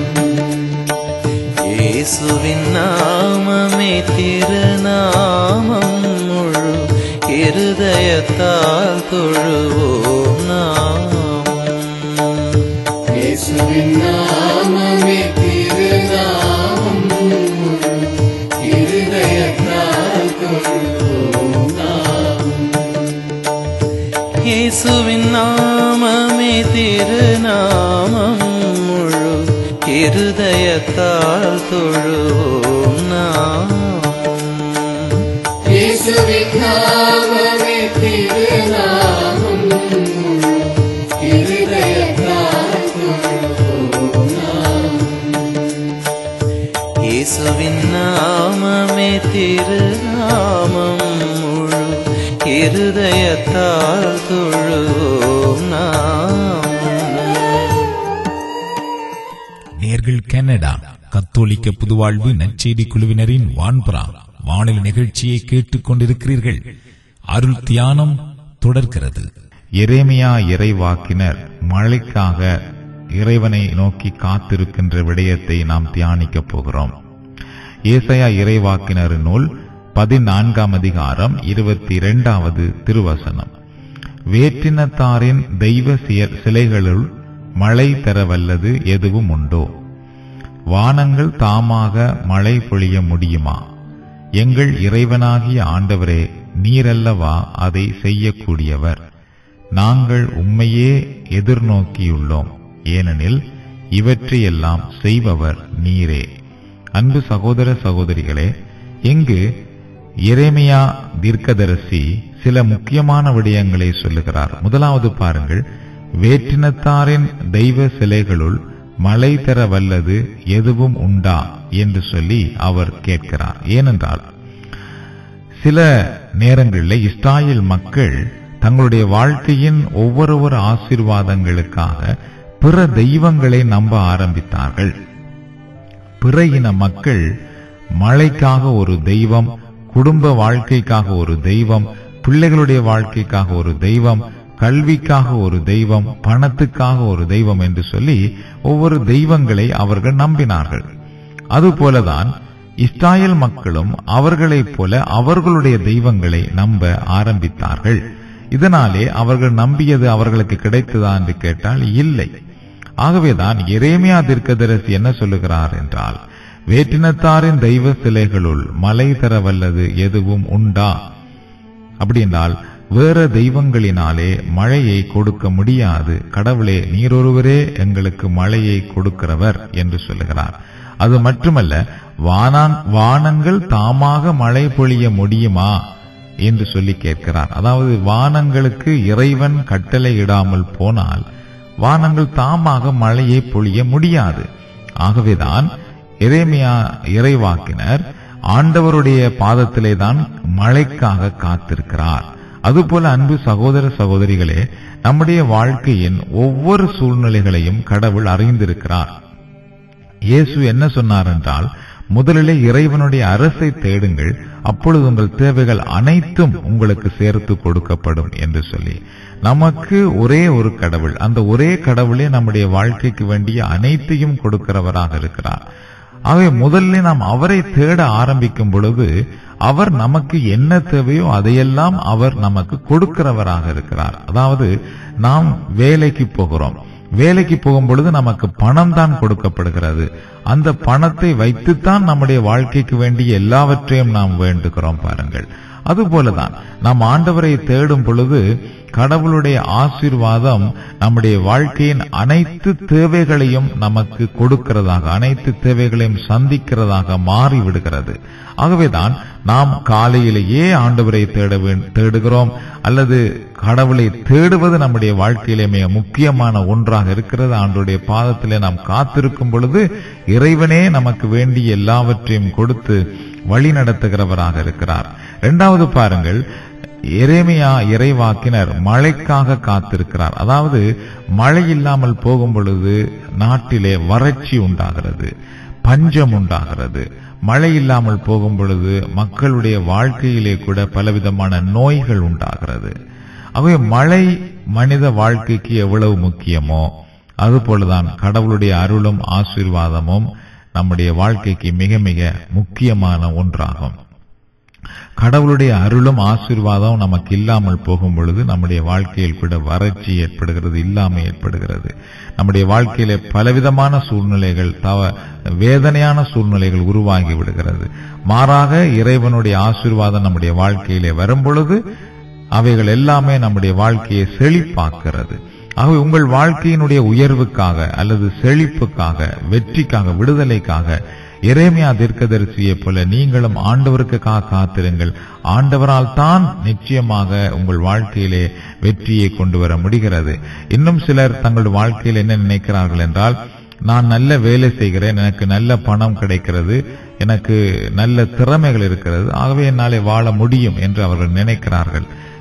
இயேசுவின் நாமமே திருநாமம் முழு இருதயத்தால் தொழுவோம் நாமம் இயேசுவின் நாமமே திருநாமம் முழு இருதயத்தால் தொழுவோம் நாமம் இயேசுவின் நாமமே திருநாமம் முழு இருதயத்தால் தொழுவோம் நாமம் இயேசுவின் நாமமே திருநாமம் முழு இருதயத்தால் தொழுவோம் நாமம் இயேசுவின் நாமமே திருநாமம் முழு இருதயத்தால் தொழுவோம் நாமம் நேர்கள் கனடா கத்தோலிக்க புதுவாழ்வு நற்செய்தி குழுவினரின் வான்புறா வானொலி நிகழ்ச்சியை கேட்டுக் கொண்டிருக்கிறீர்கள் அருள் தியானம் தொடர்கிறது எரேமியா இறைவாக்கினர் மழைக்காக இறைவனை நோக்கி காத்திருக்கின்ற விடயத்தை நாம் தியானிக்கப் போகிறோம் ஏசையா இறைவாக்கினர் நூல் பதினான்காம் அதிகாரம் இருபத்தி இரண்டாவது திருவசனம் வேற்றினத்தாரின் தெய்வ சிய- சிலைகளுள் மழை தர வல்லது எதுவும் உண்டோ வானங்கள் தாமாக மழை பொழிய முடியுமா எங்கள் இறைவனாகிய ஆண்டவரே நீரல்லவா அதை செய்யக்கூடியவர் நாங்கள் உம்மையே எதிர்நோக்கியுள்ளோம் ஏனெனில் இவற்றையெல்லாம் செய்பவர் நீரே அன்பு சகோதர சகோதரிகளே இங்கு எரேமியா தீர்க்கதரிசி சில முக்கியமான விடயங்களை சொல்லுகிறார் முதலாவது பாருங்கள் வேற்றினத்தாரின் தெய்வ சிலைகளுள் மழை தர வல்லது எதுவும் உண்டா என்று சொல்லி அவர் கேட்கிறார் ஏனென்றால் சில நேரங்களில் இஸ்ராயேல் மக்கள் தங்களுடைய வாழ்க்கையின் ஒவ்வொரு ஆசீர்வாதங்களுக்காக பிற தெய்வங்களை நம்ப ஆரம்பித்தார்கள் பிற இன மக்கள் மழைக்காக ஒரு தெய்வம் குடும்ப வாழ்க்கைக்காக ஒரு தெய்வம் பிள்ளைகளுடைய வாழ்க்கைக்காக ஒரு தெய்வம் கல்விக்காக ஒரு தெய்வம் பணத்துக்காக ஒரு தெய்வம் என்று சொல்லி ஒவ்வொரு தெய்வங்களை அவர்கள் நம்பினார்கள் அதுபோலதான் இஸ்ராயேல் மக்களும் அவர்களைப் போல அவர்களுடைய தெய்வங்களை நம்ப ஆரம்பித்தார்கள் இதனாலே அவர்கள் நம்பியது அவர்களுக்கு கிடைத்ததா என்று கேட்டால் இல்லை ஆகவேதான் எரேமியா தீர்க்கதரிசி என்ன சொல்லுகிறார் என்றால் வேற்றினத்தாரின் தெய்வ சிலைகளுள் மலை தர வல்லது எதுவும் உண்டா அப்படி என்றால் வேற தெய்வங்களினாலே மழையை கொடுக்க முடியாது கடவுளே நீரொருவரே எங்களுக்கு மழையை கொடுக்கிறவர் என்று சொல்லுகிறார் அது மட்டுமல்ல வானான் வானங்கள் தாமாக மழை பொழிய முடியுமா என்று சொல்லி கேட்கிறார் அதாவது வானங்களுக்கு இறைவன் கட்டளை இடாமல் போனால் வானங்கள் தாமாக மழையை பொழிய முடியாது ஆகவேதான் எரேமியா இறைவாக்கினர் ஆண்டவருடைய பாதத்திலே தான் மழைக்காக காத்திருக்கிறார் அதுபோல அன்பு சகோதர சகோதரிகளே நம்முடைய வாழ்க்கையின் ஒவ்வொரு சூழ்நிலைகளையும் கடவுள் அறிந்திருக்கிறார் இயேசு என்ன சொன்னார் என்றால் முதலிலே இறைவனுடைய அரசை தேடுங்கள் அப்பொழுது உங்கள் தேவைகள் அனைத்தும் உங்களுக்கு சேர்த்து கொடுக்கப்படும் என்று சொல்லி நமக்கு ஒரே ஒரு கடவுள் அந்த ஒரே கடவுளே நம்முடைய வாழ்க்கைக்கு வேண்டிய அனைத்தையும் கொடுக்கிறவராக இருக்கிறார் ஆகவே முதல்ல நாம் அவரை தேட ஆரம்பிக்கும் பொழுது அவர் நமக்கு என்ன தேவையோ அதையெல்லாம் அவர் நமக்கு கொடுக்கிறவராக இருக்கிறார் அதாவது நாம் வேலைக்கு போகிறோம் வேலைக்கு போகும் பொழுது நமக்கு பணம் தான் கொடுக்கப்படுகிறது அந்த பணத்தை வைத்துத்தான் நம்முடைய வாழ்க்கைக்கு வேண்டிய எல்லாவற்றையும் நாம் வேண்டுகிறோம் பாருங்கள் அதுபோலதான் நாம் ஆண்டவரை தேடும் பொழுது கடவுளுடைய ஆசீர்வாதம் நம்முடைய வாழ்க்கையின் அனைத்து தேவைகளையும் நமக்கு கொடுக்கிறதாக அனைத்து தேவைகளையும் சந்திக்கிறதாக மாறிவிடுகிறது ஆகவேதான் நாம் காலையிலேயே ஆண்டவரை தேட வேண்- தேடுகிறோம் அல்லது கடவுளை தேடுவது நம்முடைய வாழ்க்கையிலே மிக முக்கியமான ஒன்றாக இருக்கிறது ஆண்டவருடைய பாதத்திலே நாம் காத்திருக்கும் பொழுது இறைவனே நமக்கு வேண்டிய எல்லாவற்றையும் கொடுத்து வழி நடத்துகிறவராக இருக்கிறார் இரண்டாவது பாருங்கள் எரேமியா இறைவாக்கினர் மழைக்காக காத்திருக்கிறார் அதாவது மழை இல்லாமல் போகும் பொழுது நாட்டிலே வறட்சி உண்டாகிறது பஞ்சம் உண்டாகிறது மழை இல்லாமல் போகும் பொழுது மக்களுடைய வாழ்க்கையிலே கூட பலவிதமான நோய்கள் உண்டாகிறது ஆகவே மழை மனித வாழ்க்கைக்கு எவ்வளவு முக்கியமோ அதுபோலதான் கடவுளுடைய அருளும் ஆசீர்வாதமும் நம்முடைய வாழ்க்கைக்கு மிக மிக முக்கியமான ஒன்றாகும் கடவுளுடைய அருளும் ஆசீர்வாதம் நமக்கு இல்லாமல் போகும் பொழுது நம்முடைய வாழ்க்கையில் கூட வறட்சி ஏற்படுகிறது இல்லாமை ஏற்படுகிறது நம்முடைய வாழ்க்கையில பலவிதமான சூழ்நிலைகள் தவ வேதனையான சூழ்நிலைகள் உருவாகி விடுகிறது மாறாக இறைவனுடைய ஆசீர்வாதம் நம்முடைய வாழ்க்கையிலே வரும் பொழுது அவைகள் எல்லாமே நம்முடைய வாழ்க்கையை செழிப்பாக்குறது ஆகவே உங்கள் வாழ்க்கையினுடைய உயர்வுக்காக அல்லது செழிப்புக்காக வெற்றிக்காக விடுதலைக்காக எரேமியா தீர்க்கதரிசியைப் போல நீங்களும் ஆண்டவருக்காக காத்திருங்கள் ஆண்டவரால் தான் நிச்சயமாக உங்கள் வாழ்க்கையிலே வெற்றியை கொண்டு வர முடிகிறது இன்னும் சிலர் தங்கள் வாழ்க்கையில் என்ன நினைக்கிறார்கள் என்றால் நான் நல்ல வேலை செய்கிறேன் எனக்கு நல்ல பணம் கிடைக்கிறது எனக்கு நல்ல திறமைகள் இருக்கிறது ஆகவே என்னாலே வாழ முடியும் என்று அவர்கள் நினைக்கிறார்கள்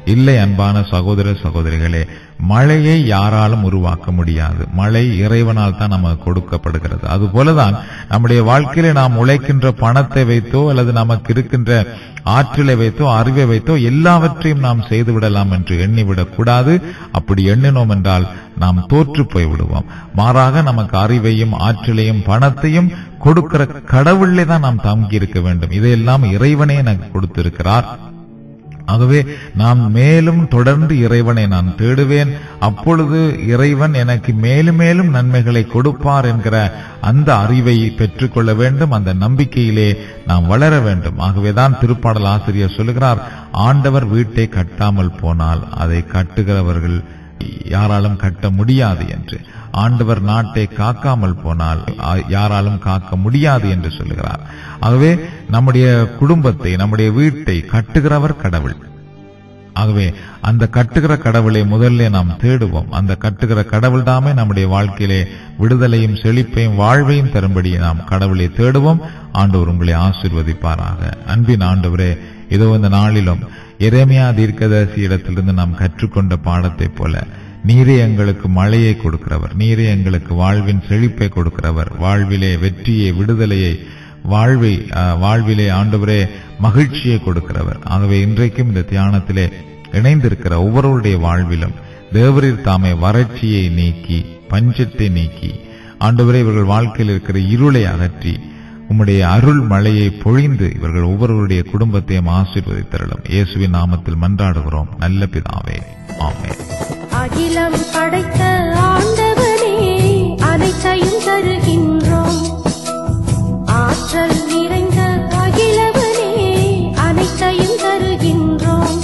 இல்லை அன்பான சகோதர சகோதரிகளே மழையை யாராலும் உருவாக்க முடியாது மழை இறைவனால் தான் நமக்கு கொடுக்கப்படுகிறது அதுபோலதான் நம்முடைய வாழ்க்கையில நாம் உழைக்கின்ற பணத்தை வைத்தோ அல்லது நமக்கு இருக்கின்ற ஆற்றலை வைத்தோ அறிவை வைத்தோ எல்லாவற்றையும் நாம் செய்துவிடலாம் என்று எண்ணிவிடக் கூடாது அப்படி எண்ணினோம் என்றால் நாம் தோற்று போய் விடுவோம் மாறாக நமக்கு அறிவையும் ஆற்றலையும் பணத்தையும் கொடுக்கிற கடவுளே தான் நாம் தங்கி இருக்க வேண்டும் இதையெல்லாம் இறைவனே எனக்கு கொடுத்திருக்கிறார் ஆகவே நான் மேலும் தொடர்ந்து இறைவனை நான் தேடுவேன் அப்பொழுது இறைவன் எனக்கு மேலும் மேலும் நன்மைகளை கொடுப்பார் என்கிற அந்த அறிவை பெற்றுக்கொள்ள வேண்டும் அந்த நம்பிக்கையிலே நாம் வளர வேண்டும் ஆகவேதான் திருப்பாடல் ஆசிரியர் சொல்லுகிறார் ஆண்டவர் வீட்டை கட்டாமல் போனால் அதை கட்டுகிறவர்கள் யாராலும் கட்ட முடியாது என்று ஆண்டவர் நாட்டை காக்காமல் போனால் ஆ- யாராலும் காக்க முடியாது என்று சொல்லுகிறார் ஆகவே நம்முடைய குடும்பத்தை நம்முடைய வீட்டை கட்டுகிறவர் கடவுள் ஆகவே அந்த கட்டுகிற கடவுளை முதல்ல நாம் தேடுவோம் அந்த கட்டுகிற கடவுள் தாமே நம்முடைய வாழ்க்கையிலே விடுதலையும் செழிப்பையும் வாழ்வையும் தரும்படி நாம் கடவுளை தேடுவோம் ஆண்டவர் உங்களை ஆசீர்வதிப்பாராக அன்பின் ஆண்டவரே இதோ இந்த நாளிலும் எரேமியா தீர்க்கதரிசி இடத்திலிருந்து நாம் கற்றுக்கொண்ட பாடத்தைப் போல நீரே எங்களுக்கு மழையை கொடுக்கிறவர் நீரே எங்களுக்கு வாழ்வின் செழிப்பை கொடுக்கிறவர் வாழ்விலே வெற்றியை விடுதலையை வாழ்வை அஹ், வாழ்விலே ஆண்டவரே மகிழ்ச்சியை கொடுக்கிறவர் ஆகவே இன்றைக்கும் இந்த தியானத்திலே இணைந்திருக்கிற ஒவ்வொருவருடைய வாழ்விலும் தேவரீர் தாமே வறட்சியை நீக்கி பஞ்சத்தை நீக்கி ஆண்டவரே இவர்கள் வாழ்க்கையில் இருக்கிற இருளை அகற்றி உம்முடைய அருள் மழையை பொழிந்து இவர்கள் ஒவ்வொருவருடைய குடும்பத்தையும் ஆசீர்வதித்தரலும் இயேசுவின் நாமத்தில் மன்றாடுகிறோம் நல்ல பிதாவே ஆமென் அகிலம் படைத்த ஆண்டவனே அனைத்தையும் தருகின்றோம் ஆற்றல் நிறைந்த அகிலவனே அனைத்தையும் தருகின்றோம்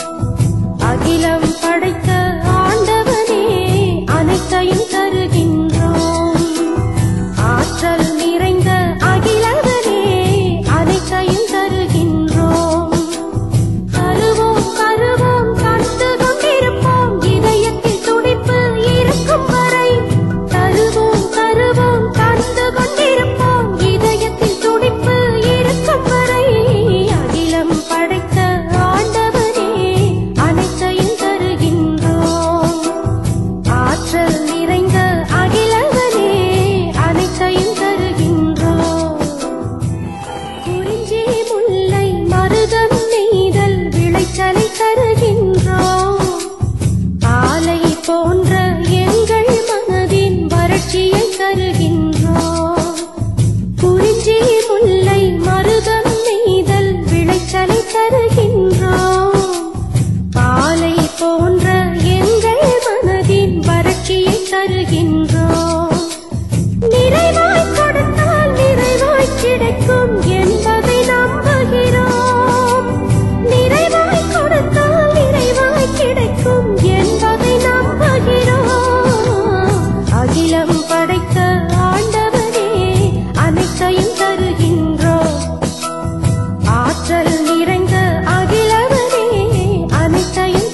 அகிலம் படைத்த ஆண்டவனே அனைத்தையும் தருகின்றோம் ஆற்றல் நிறைந்த அகிலவனே அனைத்தையும் தருகின்றோம் தருவோம் தருவோம் கண்டு கொண்டிருப்போம் இதயத்தில் துடிப்பு இருக்கும் வரை தருவோம் தருவோம் கண்டு கொண்டிருப்போம் இதயத்தில் துடிப்பு இருக்கும் வரை அகிலம் படைத்த ஆண்டவரே அனைத்தையும் தருகின்றோம் ஆற்றல் நிறைந்த அகிலவனே அனைத்தையும் தருகின்றோம் குறிஞ்சி முல்லை மருதம் நெய்தல் விளைச்சலை தருகின்றோம் ஆலை போன்ற எங்கள் மனதின் வறட்சியை தருகின்றோம் குறிஞ்சி முல்லை மருதம் நெய்தல் விளைச்சலை தருகின்றோம் ஆலை போன்ற எங்கள் மனதின் வறட்சியை தருகின்றோம் நிறைவாய் கொடுத்தால் நிறைவாய் கிடைக்கும் என்பதை நம்புகிறோம் நிறைவாய் கொடுத்தால் நிறைவாய் கிடைக்கும் என்பதை நம்புகிறோம் அகிலம் படைத்த ஆண்டவரே அனைத்தையும் தருகின்றோம் ஆற்றல் நிறைந்த அகிலவரே அனைத்தையும்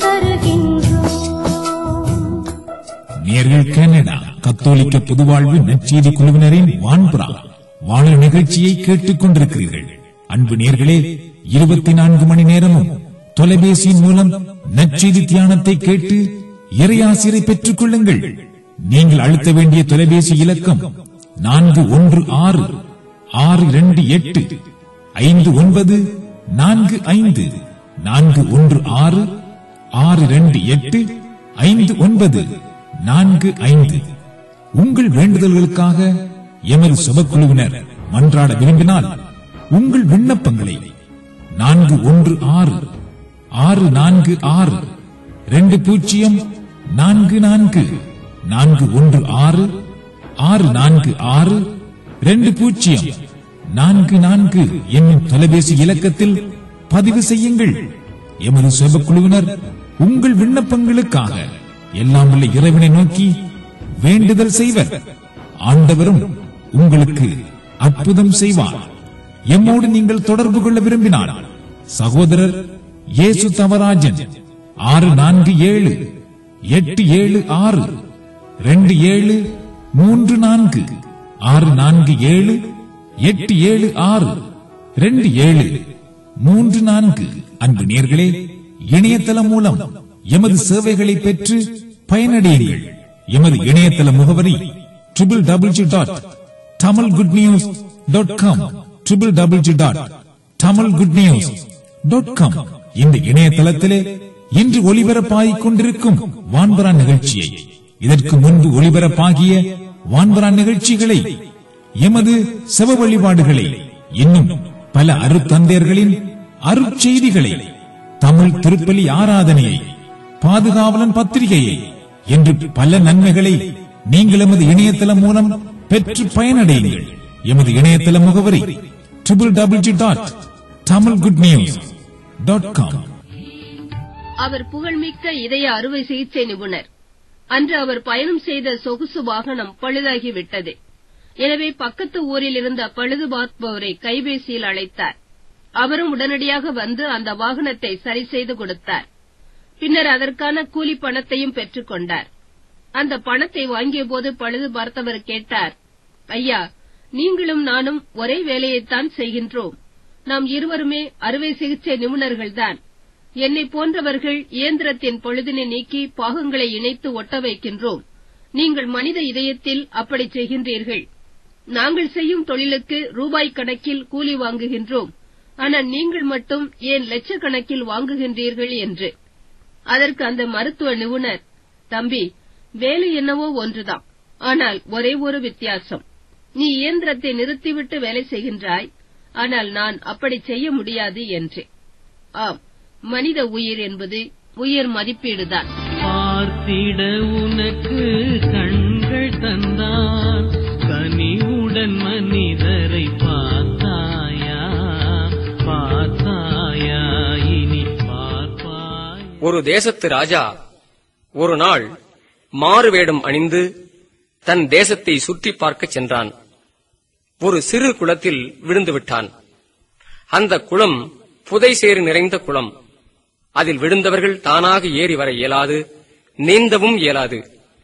தருகின்றோம் நேர்கள் கனடா கத்தோலிக்க பொதுவாழ்வு நற்செய்தி குழுவினரின் வான்புறா வானொலி நிகழ்ச்சியை கேட்டுக் கொண்டிருக்கிறீர்கள் அன்பு நேர்களே இருபத்தி நான்கு மணி நேரமும் தொலைபேசியின் மூலம் நற்செய்தி தியானத்தை கேட்டு இறையாசிரை பெற்றுக் கொள்ளுங்கள் நீங்கள் அழுத்த வேண்டிய தொலைபேசி இலக்கம் நான்கு ஒன்று ஆறு ஆறு இரண்டு எட்டு ஐந்து ஒன்பது நான்கு ஐந்து நான்கு ஒன்று ஆறு ஆறு இரண்டு எட்டு ஐந்து ஒன்பது நான்கு ஐந்து உங்கள் வேண்டுதல்களுக்காக எமது சுபக்குழுவினர் மன்றாட விரும்பினால் உங்கள் விண்ணப்பங்களை நான்கு ஒன்று ஆறு ஆறு நான்கு ஆறு ரெண்டு பூஜ்ஜியம் நான்கு நான்கு நான்கு ஒன்று ஆறு ஆறு நான்கு ஆறு ரெண்டு பூஜ்ஜியம் நான்கு நான்கு என்னும் தொலைபேசி இலக்கத்தில் பதிவு செய்யுங்கள் எமது சுபக்குழுவினர் உங்கள் விண்ணப்பங்களுக்காக எல்லாம் உள்ள இறைவனை நோக்கி வேண்டுதல் செய்வர் ஆண்டவரும் உங்களுக்கு அற்புதம் செய்வார் எம்மோடு நீங்கள் தொடர்பு கொள்ள விரும்பினால் சகோதரர் இயேசு தவராஜன் ஆறு நான்கு ஏழு எட்டு ஏழு ஆறு ரெண்டு ஏழு மூன்று நான்கு ஆறு நான்கு ஏழு எட்டு ஏழு ஆறு ரெண்டு ஏழு மூன்று நான்கு அன்பு நேர்களே இணையதளம் மூலம் எமது சேவைகளை பெற்று பயனடையுங்கள் எமது இணையதள முகவரி triple double G dot Tamil good news dot com triple double G dot Tamil good news dot com இந்த இணையதளத்திலே இன்று ஒளிபரப்பாகிக் கொண்டிருக்கும் வான்பரா நிகழ்ச்சியை இதற்கு முன்பு ஒளிபரப்பாகிய வான்பரா நிகழ்ச்சிகளை எமது செவ வழிபாடுகளை இன்னும் பல அருத்தந்தையர்களின் அருட்செய்திகளை தமிழ் திருப்பலி ஆராதனையை பாதுகாவலன் பத்திரிகையை என்று பல நன்மைகளை நீங்கள் எமது இணையதளம் மூலம் பெற்று பயனடையுங்கள் எமது இணையதள முகவரி triple double G dot Tamil good news dot com அவர் புகழ்மிக்க இதய அறுவை சிகிச்சை நிபுணர் அன்று அவர் பயணம் செய்த சொகுசு வாகனம் பழுதாகிவிட்டது எனவே பக்கத்து ஊரில் இருந்த பழுது பார்ப்பவரை கைபேசியில் அழைத்தார் அவரும் உடனடியாக வந்து அந்த வாகனத்தை சரி செய்து கொடுத்தார் பின்னர் அதற்கான கூலி பணத்தையும் பெற்றுக் கொண்டார் அந்த பணத்தை வாங்கிய போது பழுது பார்த்தவர் கேட்டார் ஐயா நீங்களும் நானும் ஒரே வேலையைத்தான் செய்கின்றோம் நாம் இருவருமே அறுவை சிகிச்சை நிபுணர்கள்தான் என்னை போன்றவர்கள் இயந்திரத்தின் பொழுதினை நீக்கி பாகங்களை இணைத்து ஒட்ட வைக்கின்றோம் நீங்கள் மனித இதயத்தில் அப்படி செய்கின்றீர்கள் நாங்கள் செய்யும் தொழிலுக்கு ரூபாய் கணக்கில் கூலி வாங்குகின்றோம் ஆனால் நீங்கள் மட்டும் ஏன் லட்சக்கணக்கில் வாங்குகின்றீர்கள் என்று அதற்கு அந்த மருத்துவ நிபுணர் தம்பி வேலை என்னவோ ஒன்றுதான் ஆனால் ஒரே ஒரு வித்தியாசம் நீ இயந்திரத்தை நிறுத்திவிட்டு வேலை செய்கின்றாய் ஆனால் நான் அப்படி செய்ய முடியாது என்று ஆம் மனித உயிர் என்பது உயிர் மதிப்பீடுதான் பார்த்திட உனக்கு கண்கள் தந்தான் கனிவுடன் மனிதரை பார்த்தாயா பார்த்தாயா இனி பார்ப்பாய் ஒரு தேசத்து ராஜா ஒரு நாள் மாறு வேடம் அணிந்து தன் தேசத்தை சுற்றி பார்க்கச் சென்றான் ஒரு சிறு குளத்தில் விழுந்து விட்டான் அந்த குளம் புதை சேறு நிறைந்த குளம் அதில் விழுந்தவர்கள் தானாக ஏறி வர இயலாது நீந்தவும் இயலாது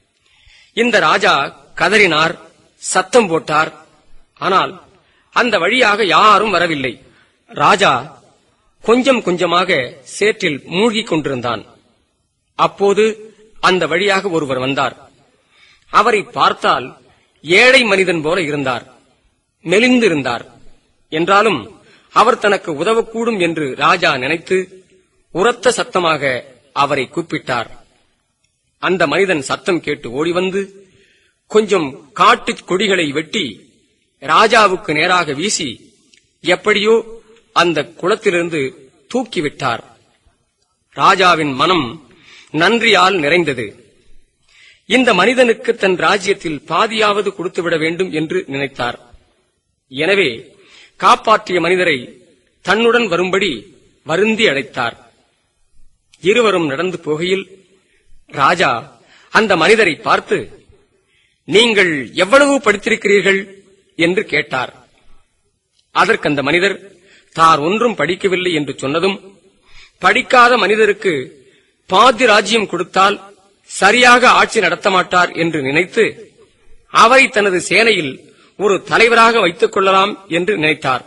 இந்த ராஜா கதறினார் சத்தம் போட்டார் ஆனால் அந்த வழியாக யாரும் வரவில்லை ராஜா கொஞ்சம் கொஞ்சமாக சேற்றில் மூழ்கிக் கொண்டிருந்தான் அப்போது அந்த வழியாக ஒருவர் வந்தார் அவரை பார்த்தால் ஏழை மனிதன் போல இருந்தார் மெலிந்திருந்தார் என்றாலும் அவர் தனக்கு உதவக்கூடும் என்று ராஜா நினைத்து உரத்த சத்தமாக அவரை கூப்பிட்டார் அந்த மனிதன் சத்தம் கேட்டு ஓடி வந்து கொஞ்சம் காட்டுக் கொடிகளை வெட்டி ராஜாவுக்கு நேராக வீசி எப்படியோ அந்த குளத்திலிருந்து தூக்கிவிட்டார் ராஜாவின் மனம் நன்றியால் நிறைந்தது இந்த மனிதனுக்கு தன் ராஜ்யத்தில் பாதியாவது கொடுத்துவிட வேண்டும் என்று நினைத்தார் எனவே காப்பாற்றிய மனிதரை தன்னுடன் வரும்படி வருந்தி அழைத்தார் இருவரும் நடந்து போகையில் ராஜா அந்த மனிதரை பார்த்து நீங்கள் எவ்வளவு படித்திருக்கிறீர்கள் என்று கேட்டார் அதற்கு அந்த மனிதர் தார் ஒன்றும் படிக்கவில்லை என்று சொன்னதும் படிக்காத மனிதருக்கு பாதி ராஜ்யம் கொடுத்தால் சரியாக ஆட்சி நடத்த மாட்டார் என்று நினைத்து அவரை தனது சேனையில் ஒரு தலைவராக வைத்துக் கொள்ளலாம் என்று நினைத்தார்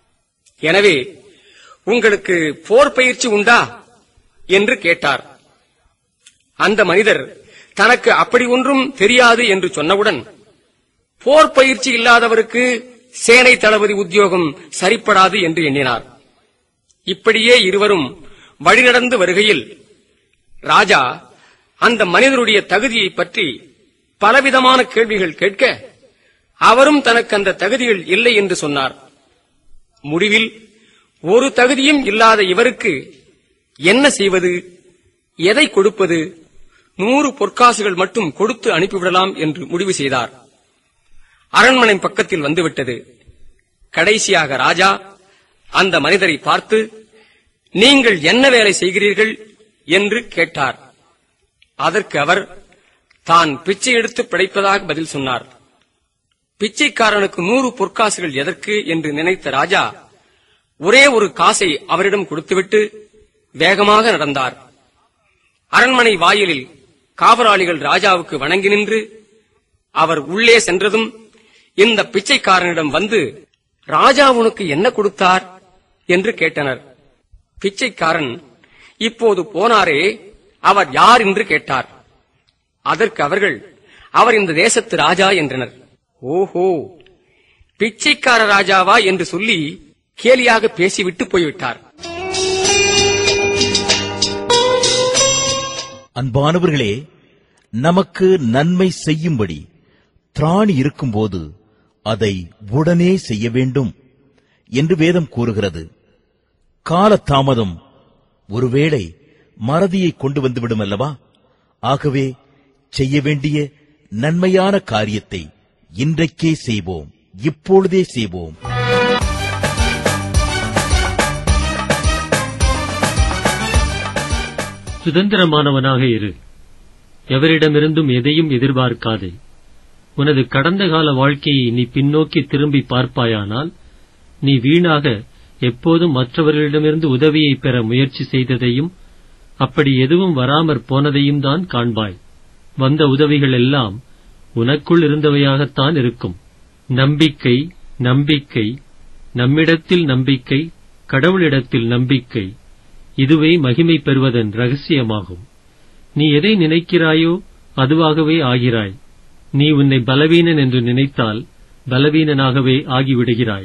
எனவே உங்களுக்கு போர் பயிற்சி உண்டா என்று கேட்டார் அந்த மனிதர் தனக்கு அப்படி ஒன்றும் தெரியாது என்று சொன்னவுடன் போர் பயிற்சி இல்லாதவருக்கு சேனை தளபதி உத்தியோகம் சரிப்படாது என்று எண்ணினார் இப்படியே இருவரும் வழிநடந்து வருகையில் ராஜா அந்த மனிதருடைய தகுதியை பற்றி பலவிதமான கேள்விகள் கேட்க அவரும் தனக்கு அந்த தகுதிகள் இல்லை என்று சொன்னார் முடிவில் ஒரு தகுதியும் இல்லாத இவருக்கு என்ன செய்வது எதை கொடுப்பது நூறு பொற்காசுகள் மட்டும் கொடுத்து அனுப்பிவிடலாம் என்று முடிவு செய்தார் அரண்மனை பக்கத்தில் வந்துவிட்டது கடைசியாக ராஜா அந்த மனிதரை பார்த்து நீங்கள் என்ன வேலை செய்கிறீர்கள் என்று கேட்டார் அதற்கு அவர் தான் பிச்சை எடுத்து பிழைப்பதாக பதில் சொன்னார் பிச்சைக்காரனுக்கு நூறு பொற்காசுகள் எதற்கு என்று நினைத்த ராஜா ஒரே ஒரு காசை அவரிடம் கொடுத்துவிட்டு வேகமாக நடந்தார் அரண்மனை வாயிலில் காவலாளிகள் ராஜாவுக்கு வணங்கி நின்று அவர் உள்ளே சென்றதும் இந்த பிச்சைக்காரனிடம் வந்து ராஜா உனக்கு என்ன கொடுத்தார் என்று கேட்டனர் பிச்சைக்காரன் இப்போது போனாரே அவர் யார் என்று கேட்டார் அதற்கு அவர்கள் அவர் இந்த தேசத்து ராஜா என்றனர் ஓஹோ பிச்சைக்கார ராஜாவா என்று சொல்லி கேலியாக பேசிவிட்டு போய்விட்டார் அன்பானவர்களே நமக்கு நன்மை செய்யும்படி திராணி இருக்கும்போது அதை உடனே செய்ய வேண்டும் என்று வேதம் கூறுகிறது காலதாமதம் ஒருவேளை மறதியை கொண்டு வந்துவிடும் அல்லவா ஆகவே செய்ய வேண்டிய நன்மையான காரியத்தை இன்றைக்கே செய்வோம் இப்பொழுதே செய்வோம் சுதந்திரமானவனாக இரு எவரிடமிருந்தும் எதையும் எதிர்பார்க்காதே உனது கடந்த கால வாழ்க்கையை நீ பின்னோக்கி திரும்பி பார்ப்பாயானால் நீ வீணாக எப்போதும் மற்றவர்களிடமிருந்து உதவியை பெற முயற்சி செய்ததையும் அப்படி எதுவும் வராமற் போனதையும் தான் காண்பாய் வந்த உதவிகள் எல்லாம் உனக்குள் இருந்தவையாகத்தான் இருக்கும் நம்பிக்கை நம்பிக்கை நம்மிடத்தில் நம்பிக்கை கடவுளிடத்தில் நம்பிக்கை இதுவே மகிமை பெறுவதன் ரகசியமாகும் நீ எதை நினைக்கிறாயோ அதுவாகவே ஆகிறாய் நீ உன்னை பலவீனன் என்று நினைத்தால் பலவீனனாகவே ஆகிவிடுகிறாய்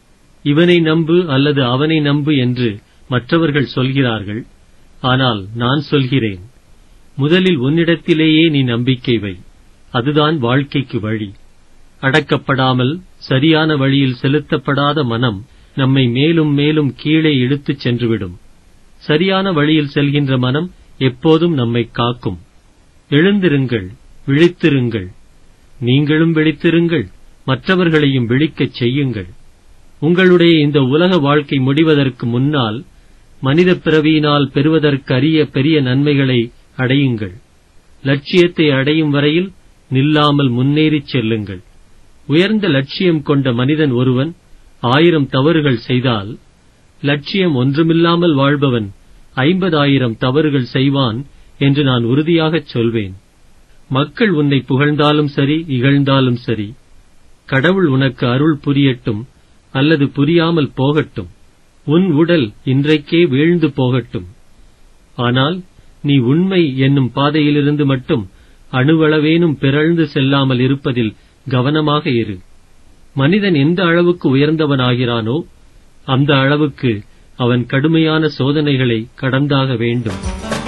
இவனை நம்பு அல்லது அவனை நம்பு என்று மற்றவர்கள் சொல்கிறார்கள் ஆனால் நான் சொல்கிறேன் முதலில் உன்னிடத்திலேயே நீ நம்பிக்கை வை அதுதான் வாழ்க்கைக்கு வழி அடக்கப்படாமல் சரியான வழியில் செலுத்தப்படாத மனம் நம்மை மேலும் மேலும் கீழே இழுத்துச் சென்றுவிடும் சரியான வழியில் செல்கின்ற மனம் எப்போதும் நம்மை காக்கும் எழுந்திருங்கள் விழித்திருங்கள் நீங்களும் விழித்திருங்கள் மற்றவர்களையும் விழிக்கச் செய்யுங்கள் உங்களுடைய இந்த உலக வாழ்க்கை முடிவதற்கு முன்னால் மனித பிறவியினால் பெறுவதற்கு அரிய பெரிய நன்மைகளை அடையுங்கள் லட்சியத்தை அடையும் வரையில் நில்லாமல் முன்னேறிச் செல்லுங்கள் உயர்ந்த லட்சியம் கொண்ட மனிதன் ஒருவன் ஆயிரம் தவறுகள் செய்தால் லட்சியம் ஒன்றுமில்லாமல் வாழ்பவன் ஐம்பதாயிரம் தவறுகள் செய்வான் என்று நான் உறுதியாகச் சொல்வேன் மக்கள் உன்னை புகழ்ந்தாலும் சரி இகழ்ந்தாலும் சரி கடவுள் உனக்கு அருள் புரியட்டும் அல்லது புரியாமல் போகட்டும் உன் உடல் இன்றைக்கே வீழ்ந்து போகட்டும் ஆனால் நீ உண்மை என்னும் பாதையிலிருந்து மட்டும் அணுவளவேனும் பிறழ்ந்து செல்லாமல் இருப்பதில் கவனமாக இரு மனிதன் எந்த அளவுக்கு உயர்ந்தவனாகிறானோ அந்த அளவுக்கு அவன் கடுமையான சோதனைகளை கடந்தாக வேண்டும்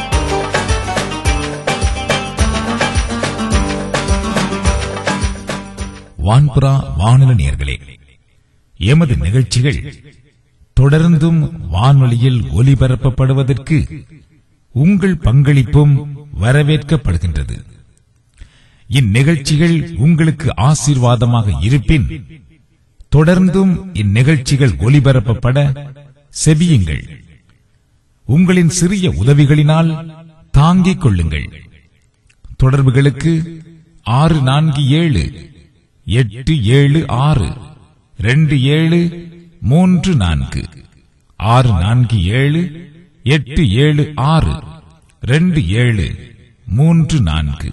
வான்புறா வானொலி நேர்களே எமது நிகழ்ச்சிகள் தொடர்ந்தும் வானொலியில் ஒலிபரப்பப்படுவதற்கு உங்கள் பங்களிப்பும் வரவேற்கப்படுகின்றது இந்நிகழ்ச்சிகள் உங்களுக்கு ஆசீர்வாதமாக இருப்பின் தொடர்ந்தும் இந்நிகழ்ச்சிகள் ஒலிபரப்பப்பட செபியுங்கள் உங்களின் சிறிய உதவிகளினால் தாங்கிக் கொள்ளுங்கள் தொடர்புகளுக்கு ஆறு நான்கு ஏழு எட்டு ஏழு ஆறு ரெண்டு ஏழு மூன்று நான்கு ஆறு நான்கு ஏழு எட்டு ஏழு ஆறு ரெண்டு ஏழு மூன்று நான்கு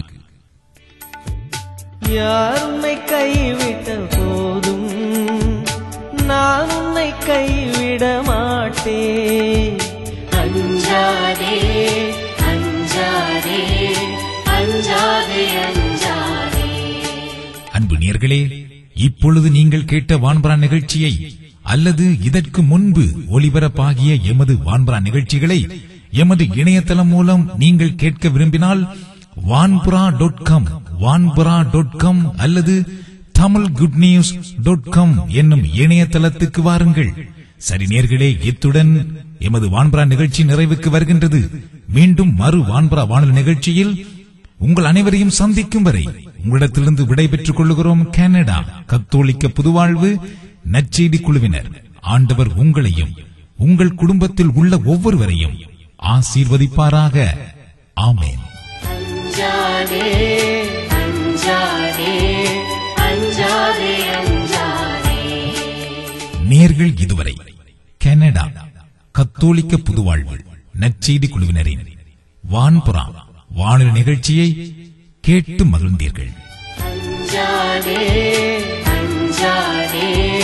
யார் உன்னை கைவிட்ட போதும் நான் உன்னை கைவிட மாட்டேன் அஞ்சாதே அஞ்சாதே அஞ்சாதே அஞ்சாதே அன்பு நேர்களே இப்பொழுது நீங்கள் கேட்ட வான்பரா நிகழ்ச்சியை அல்லது இதற்கு முன்பு ஒலிபரப்பாகிய எமது வான்பரா நிகழ்ச்சிகளை எமது இணையதளம் மூலம் நீங்கள் கேட்க விரும்பினால் Vanpura dot com Vanpura dot com அல்லது Tamil good news dot com என்னும் இணையதளத்துக்கு வாருங்கள் சரி நேர்களே இத்துடன் எமது வான்புரா நிகழ்ச்சி நிறைவுக்கு வருகின்றது மீண்டும் மறு வான்புரா வானொலி நிகழ்ச்சியில் உங்கள் அனைவரையும் சந்திக்கும் வரை உங்களிடத்திலிருந்து விடைபெற்றுக் கொள்ளுகிறோம் கனடா கத்தோலிக்க புதுவாழ்வு நற்செய்தி குழுவினர் ஆண்டவர் உங்களையும் உங்கள் குடும்பத்தில் உள்ள ஒவ்வொருவரையும் ஆசீர்வதிப்பாராக ஆமேன் அஞ்சாதே அஞ்சாதே அஞ்சாதே அஞ்சாதே நேர்கள் இதுவரை கனடா கத்தோலிக்க புதுவாழ்வு நற்செய்தி குழுவினரின் வான்புறா வானொலி நிகழ்ச்சியை கேட்டு மகிழ்ந்தீர்கள் அஞ்சாதே அஞ்சாதே